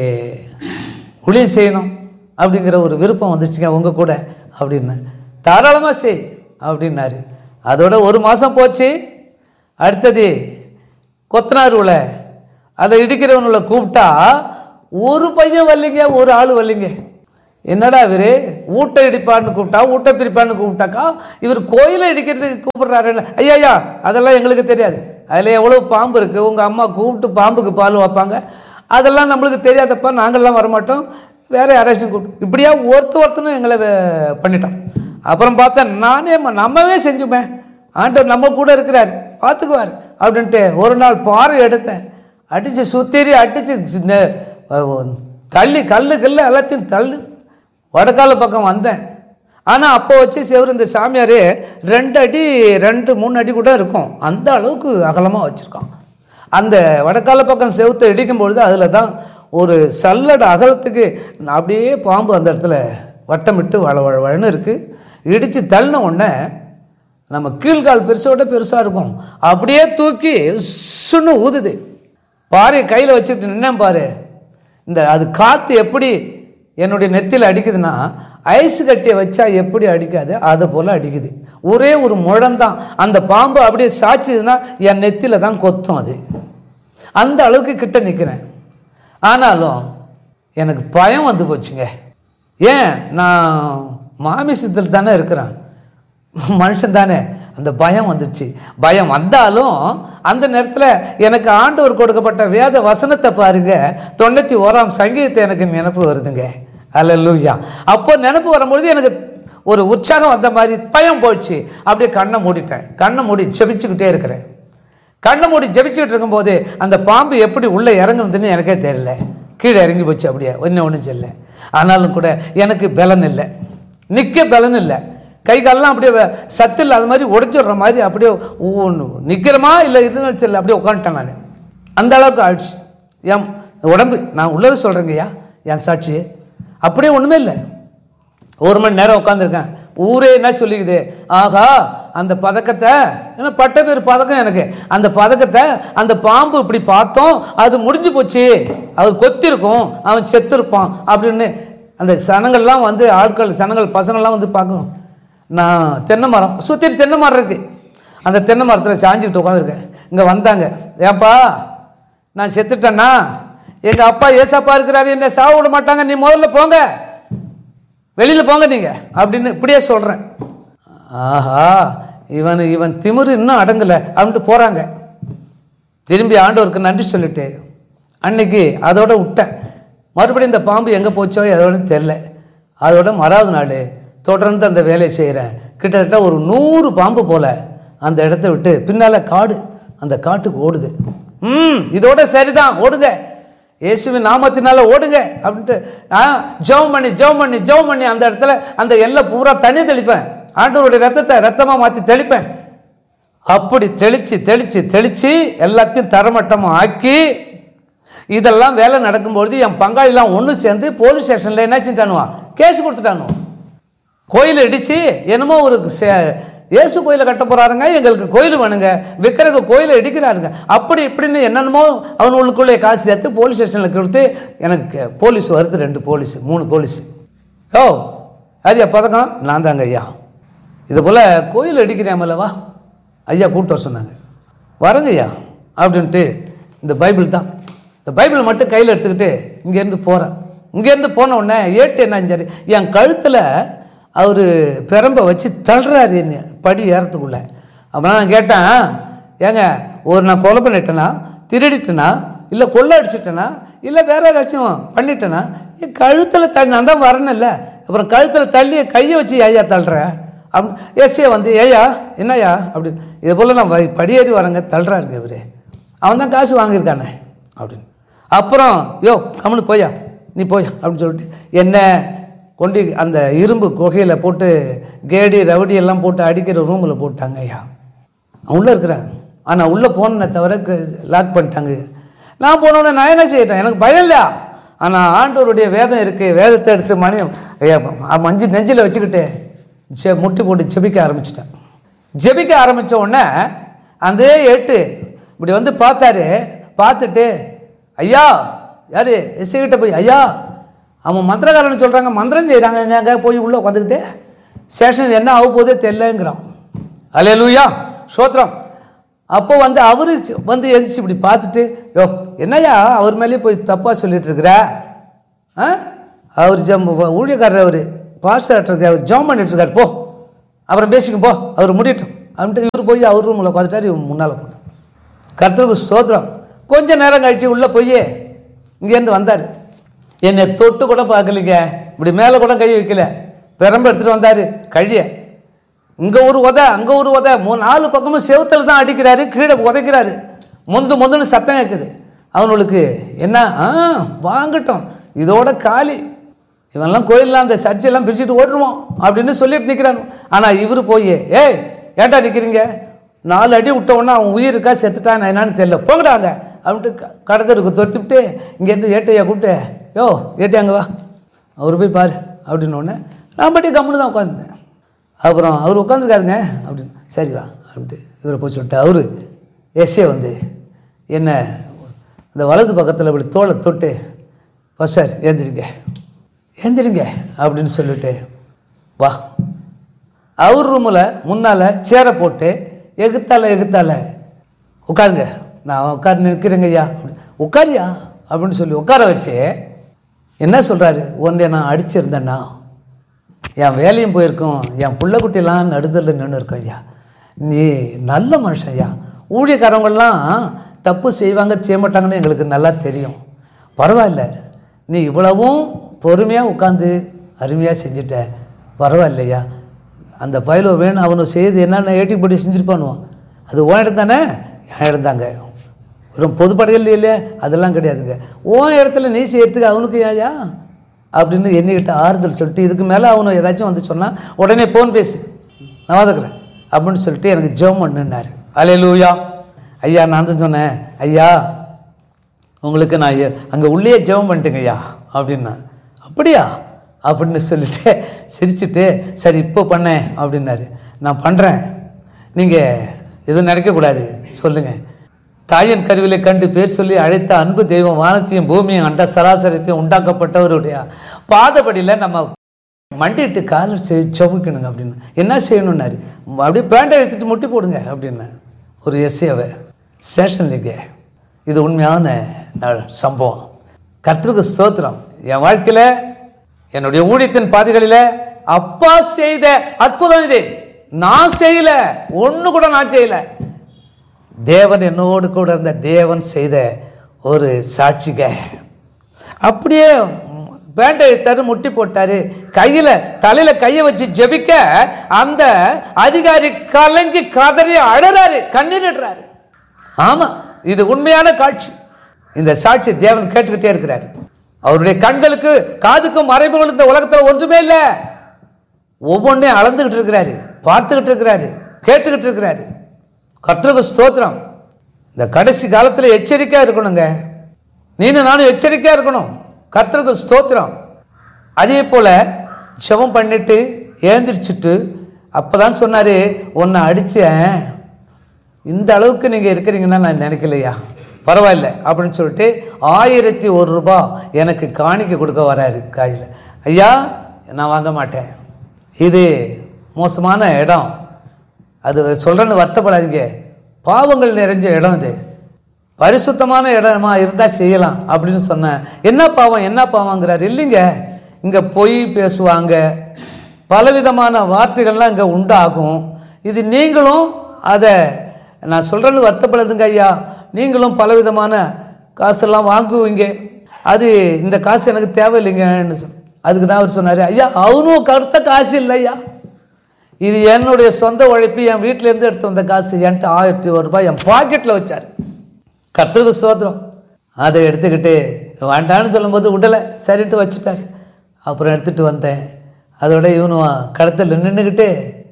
ஊழியம் செய்யணும் அப்படிங்கிற ஒரு விருப்பம் வந்துச்சுங்க உங்கள் கூட அப்படின்னு தாராளமாக செய் அப்படின்னாரு அதோட ஒரு மாதம் போச்சு அடுத்தது கொத்தனாருவில் அதை இடிக்கிறவனுல கூப்பிட்டா ஒரு பையன் வரலைங்க ஒரு ஆள் வரலைங்க என்னடா இவரு ஊட்ட இடிப்பான்னு கூப்பிட்டா ஊட்ட பிரிப்பான்னு கூப்பிட்டாக்கா இவர் கோயிலை இடிக்கிறதுக்கு கூப்பிடுறாரு ஐயா ஐயா அதெல்லாம் எங்களுக்கு தெரியாது அதில் எவ்வளோ பாம்பு இருக்குது உங்கள் அம்மா கூப்பிட்டு பாம்புக்கு பால் வைப்பாங்க அதெல்லாம் நம்மளுக்கு தெரியாதப்பா நாங்கள்லாம் வரமாட்டோம் வேற யாராச்சும் கூப்பிட்டு இப்படியா ஒருத்த ஒருத்தனும் எங்களை வே- பண்ணிட்டான் அப்புறம் பார்த்தா நானே ம- நம்மவே செஞ்சுமே ஆண்டவர் நம்ம கூட இருக்கிறாரு பார்த்துக்குவார் அப்படின்ட்டு ஒரு நாள் பாறை எடுத்தேன் அடித்து சுத்தேறி அடித்து தள்ளி கல்லு கல்லு எல்லாத்தையும் தள்ளு வடக்கால பக்கம் வந்தேன் ஆனால் அப்போ வச்சு செவரு இந்த சாமியார் ரெண்டு அடி ரெண்டு மூணு அடி கூட இருக்கும் அந்த அளவுக்கு அகலமாக வச்சுருக்கான் அந்த வடக்கால பக்கம் செவுத்தை இடிக்கும் பொழுது அதில் தான் ஒரு சல்லட அகலத்துக்கு அப்படியே பாம்பு அந்த இடத்துல வட்டமிட்டு வள வள வழன்னு இருக்குது இடித்து தள்ளின உடனே நம்ம கீழ்கால் பெருசோட பெருசாக இருக்கும் அப்படியே தூக்கி சுன்னு ஊதுது பாரு கையில் வச்சுட்டு நின்னேன் பாரு இந்த அது காற்று எப்படி என்னுடைய நெத்தியில் அடிக்குதுன்னா ஐஸ் கட்டியை வச்சா எப்படி அடிக்காது அதை போல் அடிக்குது ஒரே ஒரு முழந்தான் அந்த பாம்பு அப்படியே சாய்ச்சதுன்னா என் நெத்தியில் தான் கொத்தும் அது அந்த அளவுக்கு கிட்ட நிற்கிறேன் ஆனாலும் எனக்கு பயம் வந்து போச்சுங்க ஏன் நான் மாமிசத்தில் தானே இருக்கிறேன் மனுஷன் தானே அந்த பயம் வந்துச்சு பயம் வந்தாலும் அந்த நேரத்தில் எனக்கு ஆண்டவர் கொடுக்கப்பட்ட வேத வசனத்தை பாருங்க தொண்ணூற்றி ஓராம் சங்கீதத்தை எனக்கு நினப்பு வருதுங்க அல்லூயா அப்போ நினப்பு வரும்பொழுது எனக்கு ஒரு உற்சாகம் வந்த மாதிரி பயம் போச்சு அப்படியே கண்ணை மூடிட்டேன் கண்ணை மூடி செபிச்சுக்கிட்டே இருக்கிறேன் கண்ணை மூடி ஜெபிச்சுக்கிட்டு இருக்கும்போது அந்த பாம்பு எப்படி உள்ளே இறங்குனதுன்னு எனக்கே தெரியல கீழே இறங்கி போச்சு அப்படியே ஒன்று ஒன்றும் செல்ல ஆனாலும் கூட எனக்கு பலன் இல்லை நிற்க பலன் இல்லை கை காலெல்லாம் அப்படியே வே- சத்து இல்லாத மாதிரி உடஞ்சிடுற மாதிரி அப்படியே நிற்கிறமா இல்லை இருந்தாலும் தெரியல அப்படியே உட்காந்துட்டேன் நான் அந்த அளவுக்கு ஆயிடுச்சு என் உடம்பு நான் உள்ளது சொல்கிறேங்கய்யா என் சாட்சி அப்படியே ஒன்றுமே இல்லை ஒரு மணி நேரம் உட்காந்துருக்கேன் ஊரே என்ன சொல்லிக்குது ஆகா அந்த பதக்கத்தை ஏன்னா பட்ட பேர் பதக்கம் எனக்கு அந்த பதக்கத்தை அந்த பாம்பு இப்படி பார்த்தோம் அது முடிஞ்சு போச்சு அது கொத்திருக்கும் அவன் செத்துருப்பான் அப்படின்னு அந்த சனங்கள்லாம் வந்து ஆட்கள் சனங்கள் பசங்கள்லாம் வந்து பார்க்கணும் நான் தென்னை மரம் சுற்றி தென்னை மரம் இருக்குது அந்த தென்னை மரத்தில் சாஞ்சிக்கிட்டு உட்காந்துருக்கேன் இங்கே வந்தாங்க ஏப்பா நான் செத்துட்டேன்னா எங்கள் அப்பா ஏசப்பா இருக்கிறாரு என்னை சாவ விட மாட்டாங்க நீ முதல்ல போங்க வெளியில் போங்க நீங்கள் அப்படின்னு இப்படியே சொல்கிறேன் ஆஹா இவன் இவன் திமிரு இன்னும் அடங்கலை அப்படின்ட்டு போகிறாங்க திரும்பி ஆண்டவருக்கு நன்றி சொல்லிட்டு அன்னைக்கு அதோட விட்டேன் மறுபடியும் இந்த பாம்பு எங்கே போச்சோ எதோட தெரில அதோட மறாவது நாள் தொடர்ந்து அந்த வேலையை செய்கிறேன் கிட்டத்தட்ட ஒரு நூறு பாம்பு போல அந்த இடத்த விட்டு பின்னால் காடு அந்த காட்டுக்கு ஓடுது ம் இதோட சரிதான் ஓடுங்க இயேசுவின் நாமத்தினால ஓடுங்க அப்படின்ட்டு நான் ஜெபம் பண்ணி ஜெபம் பண்ணி ஜெபம் பண்ணி அந்த இடத்துல அந்த எல்லை பூரா தண்ணி தெளிப்பேன் ஆண்டவருடைய ரத்தத்தை ரத்தமாக மாற்றி தெளிப்பேன் அப்படி தெளிச்சு தெளிச்சு தெளிச்சு எல்லாத்தையும் தரமட்டமாக ஆக்கி இதெல்லாம் வேலை நடக்கும்பொழுது என் பங்காளிலாம் ஒன்று சேர்ந்து போலீஸ் ஸ்டேஷனில் என்ன செஞ்சானுவா கேஸ் கொடுத்துட்டானுவா கோயில் இடிச்சு என்னமோ ஒரு சே- இயேசு கோயிலை கட்ட போறாருங்க எங்களுக்கு கோயில் வேணுங்க விற்கிறக்கு கோயிலை இடிக்கிறாருங்க அப்படி இப்படின்னு என்னென்னமோ அவனுக்குள்ளே காசு சேர்த்து போலீஸ் ஸ்டேஷனில் கொடுத்து எனக்கு கே- போலீஸ் வருது ரெண்டு போலீஸ் மூணு போலீஸ் ஓ ஐயா பதக்கம் நான் தாங்க ஐயா இது போல் கோயில் இடிக்கிறேமல்லவா ஐயா கூப்பிட்டு வர சொன்னாங்க வரங்க ஐயா அப்படின்ட்டு இந்த பைபிள் தான் இந்த பைபிள் மட்டும் கையில் எடுத்துக்கிட்டு இங்கேருந்து போகிறேன் இங்கேருந்து போன உடனே ஏட்டு என்ன செஞ்சாரு என் கழுத்தில் அவர் பெரம்பை வச்சு தள்ளுறாரு என்ன படி ஏறத்துக்குள்ளே அப்போ நான் கேட்டேன் ஏங்க ஒரு நான் கொலை பண்ணிட்டேனா திருடிட்டேனா இல்லை கொள்ளை அடிச்சிட்டேனா இல்லை வேற ஏதாச்சும் பண்ணிட்டேனா என் கழுத்தில் தள்ளி நான் தான் வரணும்ல அப்புறம் கழுத்தில் தள்ளி கையை வச்சு ஐயா தள்ளுறேன் அப் எஸ்ஏ வந்து ஏயா என்னய்யா அப்படி இது போல் நான் வ- படியேறி வரேங்க தள்ளுறாருங்க இவரு அவன் தான் காசு வாங்கியிருக்கானே அப்படின்னு அப்புறம் யோ கம்முனு போயா நீ போய் அப்படின்னு சொல்லிட்டு என்ன கொண்டு அந்த இரும்பு குகையில் போட்டு கேடி ரவுடி எல்லாம் போட்டு அடிக்கிற ரூமில் போட்டாங்க ஐயா அவன் உள்ளே இருக்கிறான் ஆனால் உள்ளே போனேனே தவிர லாக் பண்ணிட்டாங்க நான் போனோடனே நான் என்ன செய்யட்டேன் எனக்கு பயம் இல்லையா ஆனால் ஆண்டவருடைய வேதம் இருக்குது வேதத்தை எடுத்து மணி ஐயா, மஞ்சு நெஞ்சில் வச்சுக்கிட்டு செ முட்டி போட்டு ஜெபிக்க ஆரம்பிச்சிட்டேன் ஜெபிக்க ஆரம்பித்த உடனே அந்த எட்டு இப்படி வந்து பார்த்தாரு பார்த்துட்டு ஐயா யார் எஸ்ஐகிட்ட போய் ஐயா அவன் மந்திரக்காரன்னு சொல்கிறாங்க மந்திரம் செய்கிறாங்க எங்க போய் உள்ளே உட்காந்துக்கிட்டு ஸ்டேஷன் என்ன ஆக போதே தெரியலங்கிறான் அலே லூயா சோத்திரம் அப்போ வந்து அவரு வந்து எதிர்த்து இப்படி பார்த்துட்டு யோ என்னய்யா அவர் மேலேயே போய் தப்பாக சொல்லிட்டு இருக்கிற ஆ அவர் ஜம் ஊழியக்காரர் அவர் பாஸ்டர் இருக்கார் ஜாம் பண்ணிட்டு இருக்காரு போ அப்புறம் பேசிக்க போ அவர் முடியட்டும் அப்படின்ட்டு இவர் போய் அவர் ரூமில் உட்காந்துட்டார் இவன் முன்னால் போனான் கர்த்தருக்கு ஸ்தோத்திரம் கொஞ்ச நேரம் கழிச்சு உள்ளே போய் இங்கேருந்து வந்தார் என்னை தொட்டு கூட பார்க்கலைங்க இப்படி மேலே கூட கை வைக்கல பெரம்பு எடுத்துகிட்டு வந்தார் கழிய இங்கே ஒரு உத அங்கே ஒரு உத மூணு நாலு பக்கமும் செவுத்துல தான் அடிக்கிறாரு கீழே உதைக்கிறாரு முந்து முந்துன்னு சத்தம் கேட்குது அவனுக்கு என்ன ஆ வாங்கட்டும் இதோட காலி இவன்லாம் கோயிலெலாம் அந்த சர்ச்செல்லாம் பிரிச்சுட்டு ஓட்டுருவான் அப்படின்னு சொல்லிட்டு நிற்கிறான் ஆனால் இவர் போய் ஏய் ஏன்டா நிற்கிறீங்க நாலு அடி விட்ட உடனே அவன் உயிர் இருக்கா செத்துட்டான் என்னன்னு தெரியல போங்கடாங்க அப்படின்ட்டு க- கடத்தருக்கு தொத்திவிட்டு இங்கேருந்து ஏட்டையா கூப்பிட்டு யோ ஏட்டையாங்க வா அவர் போய் பாரு அப்படின்னு உடனே நான் பாட்டி கம்முன்னு தான் உட்காந்துருந்தேன் அப்புறம் அவர் உட்காந்துருக்காருங்க அப்படின்னு சரி வா அப்படின்ட்டு இவரை போய் சொல்லிட்டு அவரு எஸ்ஏ வந்து என்ன இந்த வலது பக்கத்தில் இப்படி தோலை தொட்டு சார் ஏந்திரிங்க ஏந்திரிங்க அப்படின்னு சொல்லிட்டு வா அவர் ரூமில் முன்னால் சேரை போட்டு எகுத்தால எகுத்தால உட்காருங்க நான் உட்கார்ந்து நிற்கிறேங்க ஐயா அப்படி உட்காரியா அப்படின்னு சொல்லி உட்கார வச்சு என்ன சொல்கிறாரு ஒன்றை நான் அடிச்சிருந்தேன்னா என் வேலையும் போயிருக்கோம் என் புள்ளக்குட்டியெல்லாம் நடுதலில் நின்று இருக்கோம் ஐயா நீ நல்ல மனுஷன் ஐயா ஊழியக்காரவங்கெல்லாம் தப்பு செய்வாங்க செய்ய மாட்டாங்கன்னு எங்களுக்கு நல்லா தெரியும் பரவாயில்ல நீ இவ்வளவும் பொறுமையாக உட்காந்து அருமையாக செஞ்சுட்ட பரவாயில்லையா அந்த பயலோ வேணும் அவனு செய்து என்னென்ன ஏட்டி போட்டு செஞ்சுருப்பானுவான் அது உன் இடம் தானே என் இடம் தாங்க வெறும் பொதுப்படையில் இல்லையே அதெல்லாம் கிடையாதுங்க உன் இடத்துல நீ செய்யறதுக்கு அவனுக்கு ஏயா அப்படின்னு என்கிட்ட ஆறுதல் சொல்லிட்டு இதுக்கு மேலே அவனு ஏதாச்சும் வந்து சொன்னால் உடனே ஃபோன் பேசு நான் வந்துக்கிறேன் அப்படின்னு சொல்லிட்டு எனக்கு ஜெபம் பண்ணுன்னாரு அலே லூயா ஐயா நான் தான் சொன்னேன் ஐயா உங்களுக்கு நான் அங்கே உள்ளே ஜெபம் பண்ணிட்டேங்க ஐயா அப்படின்னா அப்படியா அப்படின்னு சொல்லிட்டு சிரிச்சுட்டு சரி இப்போ பண்ணேன் அப்படின்னாரு நான் பண்ணுறேன் நீங்கள் எதுவும் நினைக்கக்கூடாது சொல்லுங்கள் தாயின் கருவிலை கண்டு பேர் சொல்லி அழைத்த அன்பு தெய்வம் வானத்தையும் பூமியும் அண்ட சராசரத்தையும் உண்டாக்கப்பட்டவருடைய பாதபடியில் நம்ம மண்டிட்டு காலில் செய் சவுக்கணுங்க அப்படின்னு என்ன செய்யணும்னாரு அப்படியே பேண்டை எடுத்துட்டு முட்டி போடுங்க அப்படின்னு ஒரு எஸ்ஏவை ஸ்டேஷன்லிங்க இது உண்மையான ந- சம்பவம் கர்த்தருக்கு ஸ்தோத்திரம் என் வாழ்க்கையில் என்னுடைய ஊழியத்தின் பாதைகளில அப்பா செய்த அற்புதம் இது நான் செய்யல ஒண்ணு கூட நான் செய்யல தேவன் என்னோடு கூட இருந்த தேவன் செய்த ஒரு சாட்சிக அப்படியே பேண்டை எடுத்தாரு முட்டி போட்டாரு கையில தலையில கையை வச்சு ஜெபிக்க அந்த அதிகாரி கலங்கி கதறி அழறாரு கண்ணீரிடுறாரு ஆமா இது உண்மையான காட்சி இந்த சாட்சி தேவன் கேட்டுக்கிட்டே இருக்கிறாரு அவருடைய கண்களுக்கு காதுக்கும் மறைபொருள் இந்த உலகத்துல ஒன்றுமே இல்லை ஒவ்வொன்றையும் அளந்துக்கிட்டு இருக்கிறாரு பார்த்துக்கிட்டு இருக்கிறாரு கேட்டுக்கிட்டு இருக்கிறாரு கர்த்தருக்கு ஸ்தோத்திரம் இந்த கடைசி காலத்தில் எச்சரிக்கையாக இருக்கணுங்க நீனும் நானும் எச்சரிக்கையாக இருக்கணும் கர்த்தருக்கு ஸ்தோத்திரம் அதே போல் ஜெபம் பண்ணிட்டு எழுந்திரிச்சிட்டு அப்போ தான் சொன்னார் உன்னை அடித்தேன் இந்த அளவுக்கு நீங்கள் இருக்கிறீங்கன்னா நான் நினைக்கலையா பரவாயில்ல அப்படின்னு சொல்லிட்டு ஆயிரத்தி ஒரு ரூபாய் எனக்கு காணிக்க கொடுக்க வராரு காயில் ஐயா நான் வாங்க மாட்டேன் இது மோசமான இடம் அது சொல்கிறேன்னு வருத்தப்படாதீங்க பாவங்கள் நிறைஞ்ச இடம் இது பரிசுத்தமான இடமா இருந்தால் செய்யலாம் அப்படின்னு சொன்னேன் என்ன பாவம் என்ன பாவங்கிறார் இல்லைங்க இங்கே பொய் பேசுவாங்க பலவிதமான வார்த்தைகள்லாம் இங்கே உண்டாகும் இது நீங்களும் அதை நான் சொல்கிறேன்னு வருத்தப்படுதுங்க ஐயா நீங்களும் பலவிதமான காசெல்லாம் வாங்குவீங்க அது இந்த காசு எனக்கு தேவையில்லைங்கன்னு சொல் அதுக்கு தான் அவர் சொன்னார் ஐயா அவனும் கருத்த காசு இல்லை ஐயா இது என்னுடைய சொந்த உழைப்பு என் வீட்டிலேருந்து எடுத்து வந்த காசு என்கிட்ட ஆயிரத்தி ஒரு ரூபாய் என் பாக்கெட்டில் வச்சார் கர்த்தருக்கு சோதரம் அதை எடுத்துக்கிட்டு வேண்டான்னு சொல்லும்போது விடலை சரின்ட்டு வச்சுட்டாரு அப்புறம் எடுத்துகிட்டு வந்தேன் அதோட இவனும் கடத்தில் நின்றுக்கிட்டு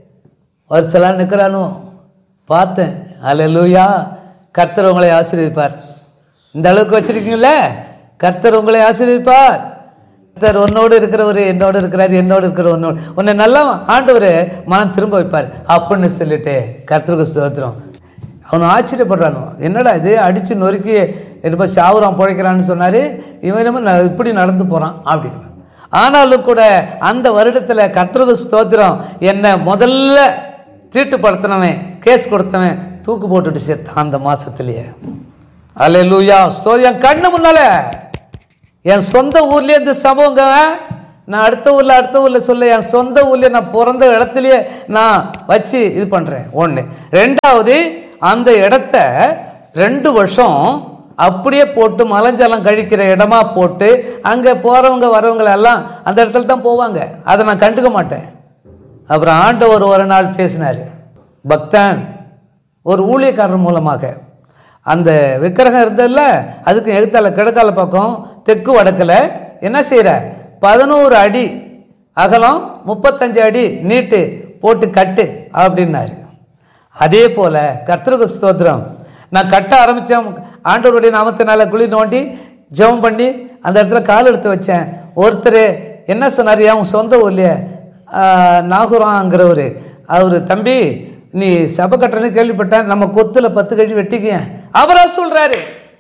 வருஷலாம் நிற்கிறானோ பார்த்தேன் அல்லேலூயா கர்த்தர் உங்களை ஆசீர்வதிப்பார் இந்த அளவுக்கு வச்சிருக்கீங்களே கர்த்தர் உங்களை ஆசீர்வதிப்பார் கர்த்தர் உன்னோடு இருக்கிறவர் என்னோடு இருக்கிறார் என்னோடு இருக்கிற உன்னோடு உன்னை நல்லா ஆண்டவர் மனம் திரும்ப வைப்பார் அப்படின்னு சொல்லிட்டு கர்த்தருக்கு ஸ்தோத்திரம் அவன் ஆச்சரியப்படுறானோ என்னடா இது அடித்து நொறுக்கி என்னமோ சாவுறான் பிழைக்கிறான்னு சொன்னார் இவன் என்னமோ ந- இப்படி நடந்து போகிறான் அப்படிங்கிறான் ஆனாலும் கூட அந்த வருடத்தில் கர்த்தருக்கு ஸ்தோத்திரம் என்னை முதல்ல தீட்டுப்படுத்தினவன் கேஸ் கொடுத்தவன் தூக்கு போட்டுட்டு செத்தான் அந்த மாசத்திலேயே அல்ல லூயா என் கண்ணு முன்னால என் சொந்த ஊர்லயே இந்த சம்பவங்க நான் அடுத்த ஊர்ல அடுத்த ஊர்ல சொல்ல என் சொந்த ஊர்லயே நான் பிறந்த இடத்துலயே நான் வச்சு இது பண்றேன் ஒண்ணு ரெண்டாவது அந்த இடத்த ரெண்டு வருஷம் அப்படியே போட்டு மலஞ்சலம் கழிக்கிற இடமா போட்டு அங்க போறவங்க வரவங்க எல்லாம் அந்த இடத்துல தான் போவாங்க அதை நான் கண்டுக்க மாட்டேன் அப்புறம் ஆண்டவர் ஒரு நாள் பேசினார் பக்தன் ஒரு ஊழியக்காரர் மூலமாக அந்த விக்கிரகம் இருந்ததில்ல அதுக்கு எகுத்தால கிழக்கால பக்கம் தெற்கு வடக்கில் என்ன செய்கிற பதினோரு அடி அகலம் முப்பத்தஞ்சு அடி நீட்டு போட்டு கட்டு அப்படின்னாரு அதே போல கர்த்தருக்கு ஸ்தோத்திரம் நான் கட்ட ஆரம்பித்தேன் ஆண்டவருடைய நாமத்தினால குழி நோண்டி ஜெபம் பண்ணி அந்த இடத்துல கால் எடுத்து வச்சேன் ஒருத்தர் என்ன சொன்னார் என் சொந்த ஊர்லையே நாகூராங்கிறவர் அவர் தம்பி நீ சபை கட்டுறன்னு கேள்விப்பட்டேன் நம்ம கொத்துல பத்து கழி வெட்டிக்க அவரா சொல்றாரு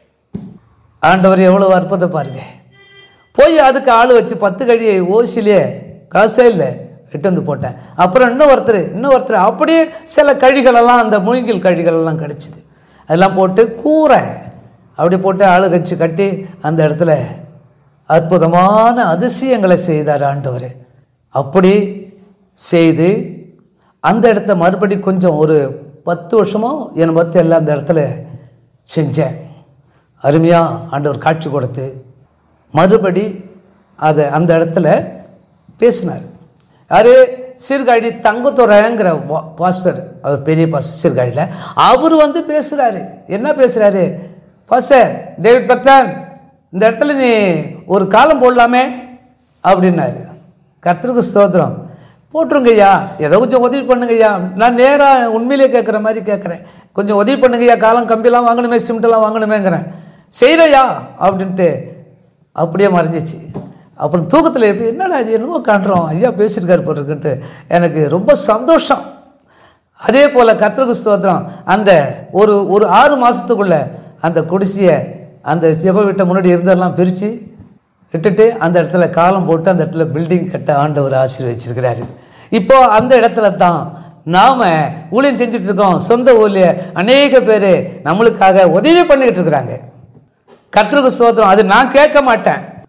ஆண்டவர் எவ்வளவு அற்புதம் பாருங்க போய் அதுக்கு ஆள் வச்சு பத்து கழியை ஓசிலே காசே இல்லை எட்டு வந்து போட்டேன் அப்புறம் இன்னும் ஒருத்தர் இன்னும் ஒருத்தர் அப்படியே சில கழிகளெல்லாம் அந்த மூங்கில் கழிகளெல்லாம் கிடச்சிது அதெல்லாம் போட்டு கூரை அப்படி போட்டு ஆளு கச்சு கட்டி அந்த இடத்துல அற்புதமான அதிசயங்களை செய்தார் ஆண்டவர் அப்படி செய்து அந்த இடத்த மறுபடி கொஞ்சம் ஒரு பத்து வருஷமோ என் பத்து எல்லாம் அந்த இடத்துல செஞ்சேன் அருமையாக ஆண்டவர் காட்சி கொடுத்து மறுபடி அதை அந்த இடத்துல பேசினார் யாரு சீர்காழி தங்கத்துறைங்கிற வா- பாஸ்டர் அவர் பெரிய பாஸ்டர் சீர்காழியில் அவர் வந்து பேசுகிறாரு என்ன பேசுகிறாரு பாஸ்டர் டேவிட் பக்தன் இந்த இடத்துல நீ ஒரு காலம் போடலாமே அப்படின்னாரு கர்த்தருக்கு ஸ்தோத்திரம் போட்டுருங்கய்யா ஏதோ கொஞ்சம் உதவி பண்ணுங்கய்யா நான் நேராக உண்மையிலே கேட்குற மாதிரி கேட்குறேன் கொஞ்சம் உதவி பண்ணுங்கய்யா காலம் கம்பிலாம் வாங்கணுமே சிமெண்ட்டெல்லாம் வாங்கணுமேங்கிறேன் செய்கிறையா அப்படின்ட்டு அப்படியே மறைஞ்சிச்சு அப்புறம் தூக்கத்தில் எப்படி என்னடா இது என்னமோ காண்றோம் ஐயா பேசியிருக்காரு போட்டிருக்குன்ட்டு எனக்கு ரொம்ப சந்தோஷம் அதே போல் கர்த்தருக்கு ஸ்தோத்திரம் அந்த ஒரு ஒரு ஆறு மாதத்துக்குள்ள அந்த குடிசையை அந்த சிவ வீட்டை முன்னாடி இருந்ததெல்லாம் பிரித்து விட்டுட்டு அந்த இடத்துல காலம் போட்டு அந்த இடத்துல பில்டிங் கட்ட ஆண்டவர் ஆசீர்வச்சிருக்கிறாரு இப்போ அந்த இடத்துல தான் நாம் ஊழியம் செஞ்சுட்டு இருக்கோம் சொந்த ஊர்ல அநேக பேர் நம்மளுக்காக உதவி பண்ணிக்கிட்டு இருக்கிறாங்க கர்த்தருக்கு ஸ்தோத்திரம் அது நான் கேட்க மாட்டேன்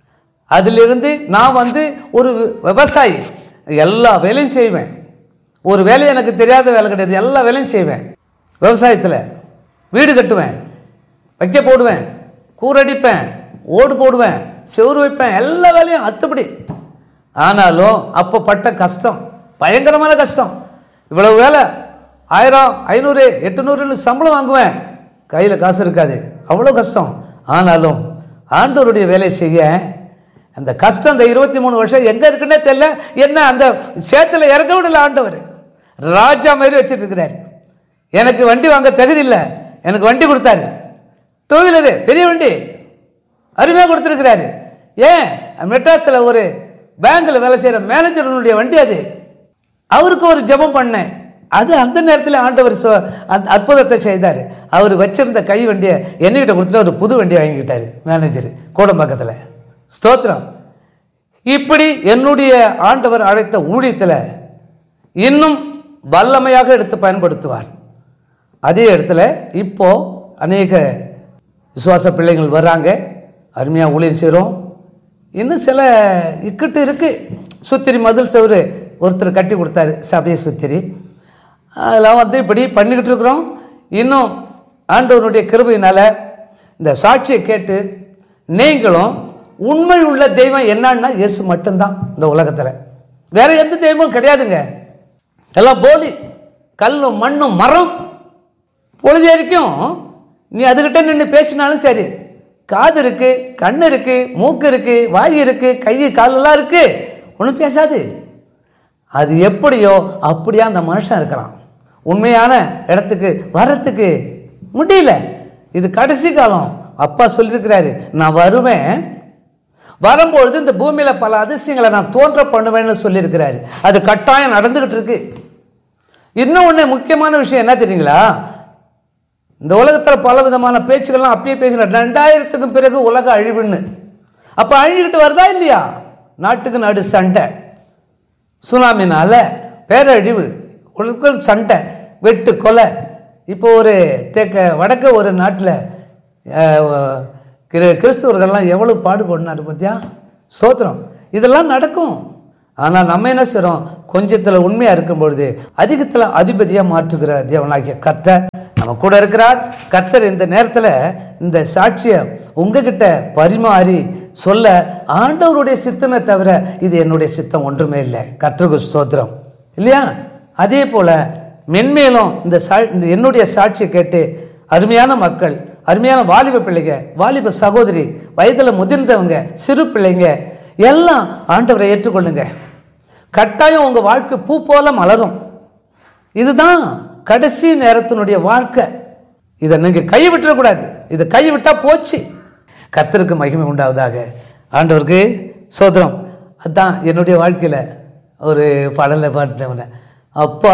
அதிலிருந்து நான் வந்து ஒரு விவசாயி எல்லா வேலையும் செய்வேன் ஒரு வேலை எனக்கு தெரியாத வேலை கிடையாது எல்லா வேலையும் செய்வேன் விவசாயத்தில் வீடு கட்டுவேன் வைக்க போடுவேன் கூரடிப்பேன் ஓடு போடுவேன் செவுரு வைப்பேன் எல்லா வேலையும் அத்துப்படி ஆனாலும் அப்போ பட்ட கஷ்டம் பயங்கரமான கஷ்டம் இவ்வளவு வேலை ஆயிரம் ஐநூறு எட்டுநூறுன்னு சம்பளம் வாங்குவேன் கையில் காசு இருக்காது அவ்வளோ கஷ்டம் ஆனாலும் ஆண்டவருடைய வேலை செய்ய அந்த கஷ்டம் அந்த இருபத்தி மூணு வருஷம் எங்கே இருக்குன்னே தெரியல என்ன அந்த சேத்துல இறக்க விடல ஆண்டவர் ராஜா மாதிரி வச்சுட்டு இருக்கிறாரு எனக்கு வண்டி வாங்க தகுதி இல்லை எனக்கு வண்டி கொடுத்தாரு டூ வீலரு பெரிய வண்டி அருமையாக கொடுத்துருக்கிறாரு ஏன் மெட்ராஸில் ஒரு பேங்க்கில் வேலை செய்கிற மேனேஜருடைய வண்டி அது அவருக்கு ஒரு ஜெபம் பண்ணேன் அது அந்த நேரத்தில் ஆண்டவர் சொ அந்த அற்புதத்தை செய்தார் அவர் வச்சிருந்த கை வண்டியை என்கிட்ட கொடுத்துட்டு ஒரு புது வண்டியை வாங்கிக்கிட்டாரு மேனேஜர் கோடம்பாக்கத்தில் ஸ்தோத்திரம் இப்படி என்னுடைய ஆண்டவர் அழைத்த ஊழியத்தில் இன்னும் வல்லமையாக எடுத்து பயன்படுத்துவார் அதே இடத்துல இப்போ அநேக விசுவாச பிள்ளைகள் வர்றாங்க அருமையாக ஊழியம் செய்கிறோம் இன்னும் சில இக்கட்டு இருக்குது சுத்திரி மதில் செவரு ஒருத்தர் கட்டி கொடுத்தாரு சபையை சுத்திரி அதெல்லாம் வந்து இப்படி பண்ணிக்கிட்டு இருக்கிறோம் இன்னும் ஆண்டவனுடைய கிருபையினால் இந்த சாட்சியை கேட்டு நீங்களும் உண்மை உள்ள தெய்வம் என்னன்னா இயேசு மட்டும்தான் இந்த உலகத்தில் வேற எந்த தெய்வமும் கிடையாதுங்க எல்லாம் போலி கல்லும் மண்ணும் மரம் பொழுது வரைக்கும் நீ அதுகிட்ட நின்று பேசினாலும் சரி காது இருக்கு கண் இருக்கு மூக்கு இருக்கு வாய் இருக்கு கை காலெல்லாம் இருக்கு ஒன்றும் பேசாது அது எப்படியோ அப்படியா அந்த மனுஷன் இருக்கிறான் உண்மையான இடத்துக்கு வர்றதுக்கு முடியல இது கடைசி காலம் அப்பா சொல்லியிருக்கிறாரு நான் வருவேன் வரும்பொழுது இந்த பூமியில் பல அதிசயங்களை நான் தோன்ற பண்ணுவேன்னு சொல்லியிருக்கிறாரு அது கட்டாயம் நடந்துகிட்டு இருக்கு இன்னும் ஒன்று முக்கியமான விஷயம் என்ன தெரியுங்களா இந்த உலகத்தில் பல விதமான பேச்சுக்கள்லாம் அப்பயே பேசின ரெண்டாயிரத்துக்கும் பிறகு உலக அழிவுன்னு அப்போ அழிஞ்சுக்கிட்டு வருதா இல்லையா நாட்டுக்கு நாடு சண்டை சுனாமினால பேரழிவு உலக சண்டை வெட்டு கொலை இப்போ ஒரு தேக்க வடக்க ஒரு நாட்டில் கிரு கிறிஸ்துவர்கள்லாம் எவ்வளோ பாடுபடினாரு பார்த்தியா ஸ்தோத்திரம் இதெல்லாம் நடக்கும் ஆனால் நம்ம என்ன செய்கிறோம் கொஞ்சத்தில் உண்மையாக இருக்கும் பொழுது அதிகத்தில் அதிபதியாக மாற்றுகிற தேவனாகிய கர்த்தர் நம்ம கூட இருக்கிறார் கர்த்தர் இந்த நேரத்தில் இந்த சாட்சியை உங்ககிட்ட பரிமாறி சொல்ல ஆண்டவருடைய சித்தமே தவிர இது என்னுடைய சித்தம் ஒன்றுமே இல்லை கர்த்தருக்கு ஸ்தோத்திரம் இல்லையா அதே போல் மென்மேலும் இந்த சா இந்த என்னுடைய சாட்சியை கேட்டு அருமையான மக்கள் அருமையான வாலிப பிள்ளைங்க வாலிப சகோதரி வயதில் முதிர்ந்தவங்க சிறு பிள்ளைங்க எல்லாம் ஆண்டவரை ஏற்றுக்கொள்ளுங்க கட்டாயம் உங்கள் வாழ்க்கை பூ போல மலரும் இதுதான் கடைசி நேரத்தினுடைய வாழ்க்கை இதை நீங்கள் கை விட்டுறக்கூடாது இதை கை விட்டால் போச்சு கர்த்தருக்கு மகிமை உண்டாவதாக ஆண்டவருக்கு சோதரம் அதான் என்னுடைய வாழ்க்கையில் ஒரு பாடலை பாடினவன அப்பா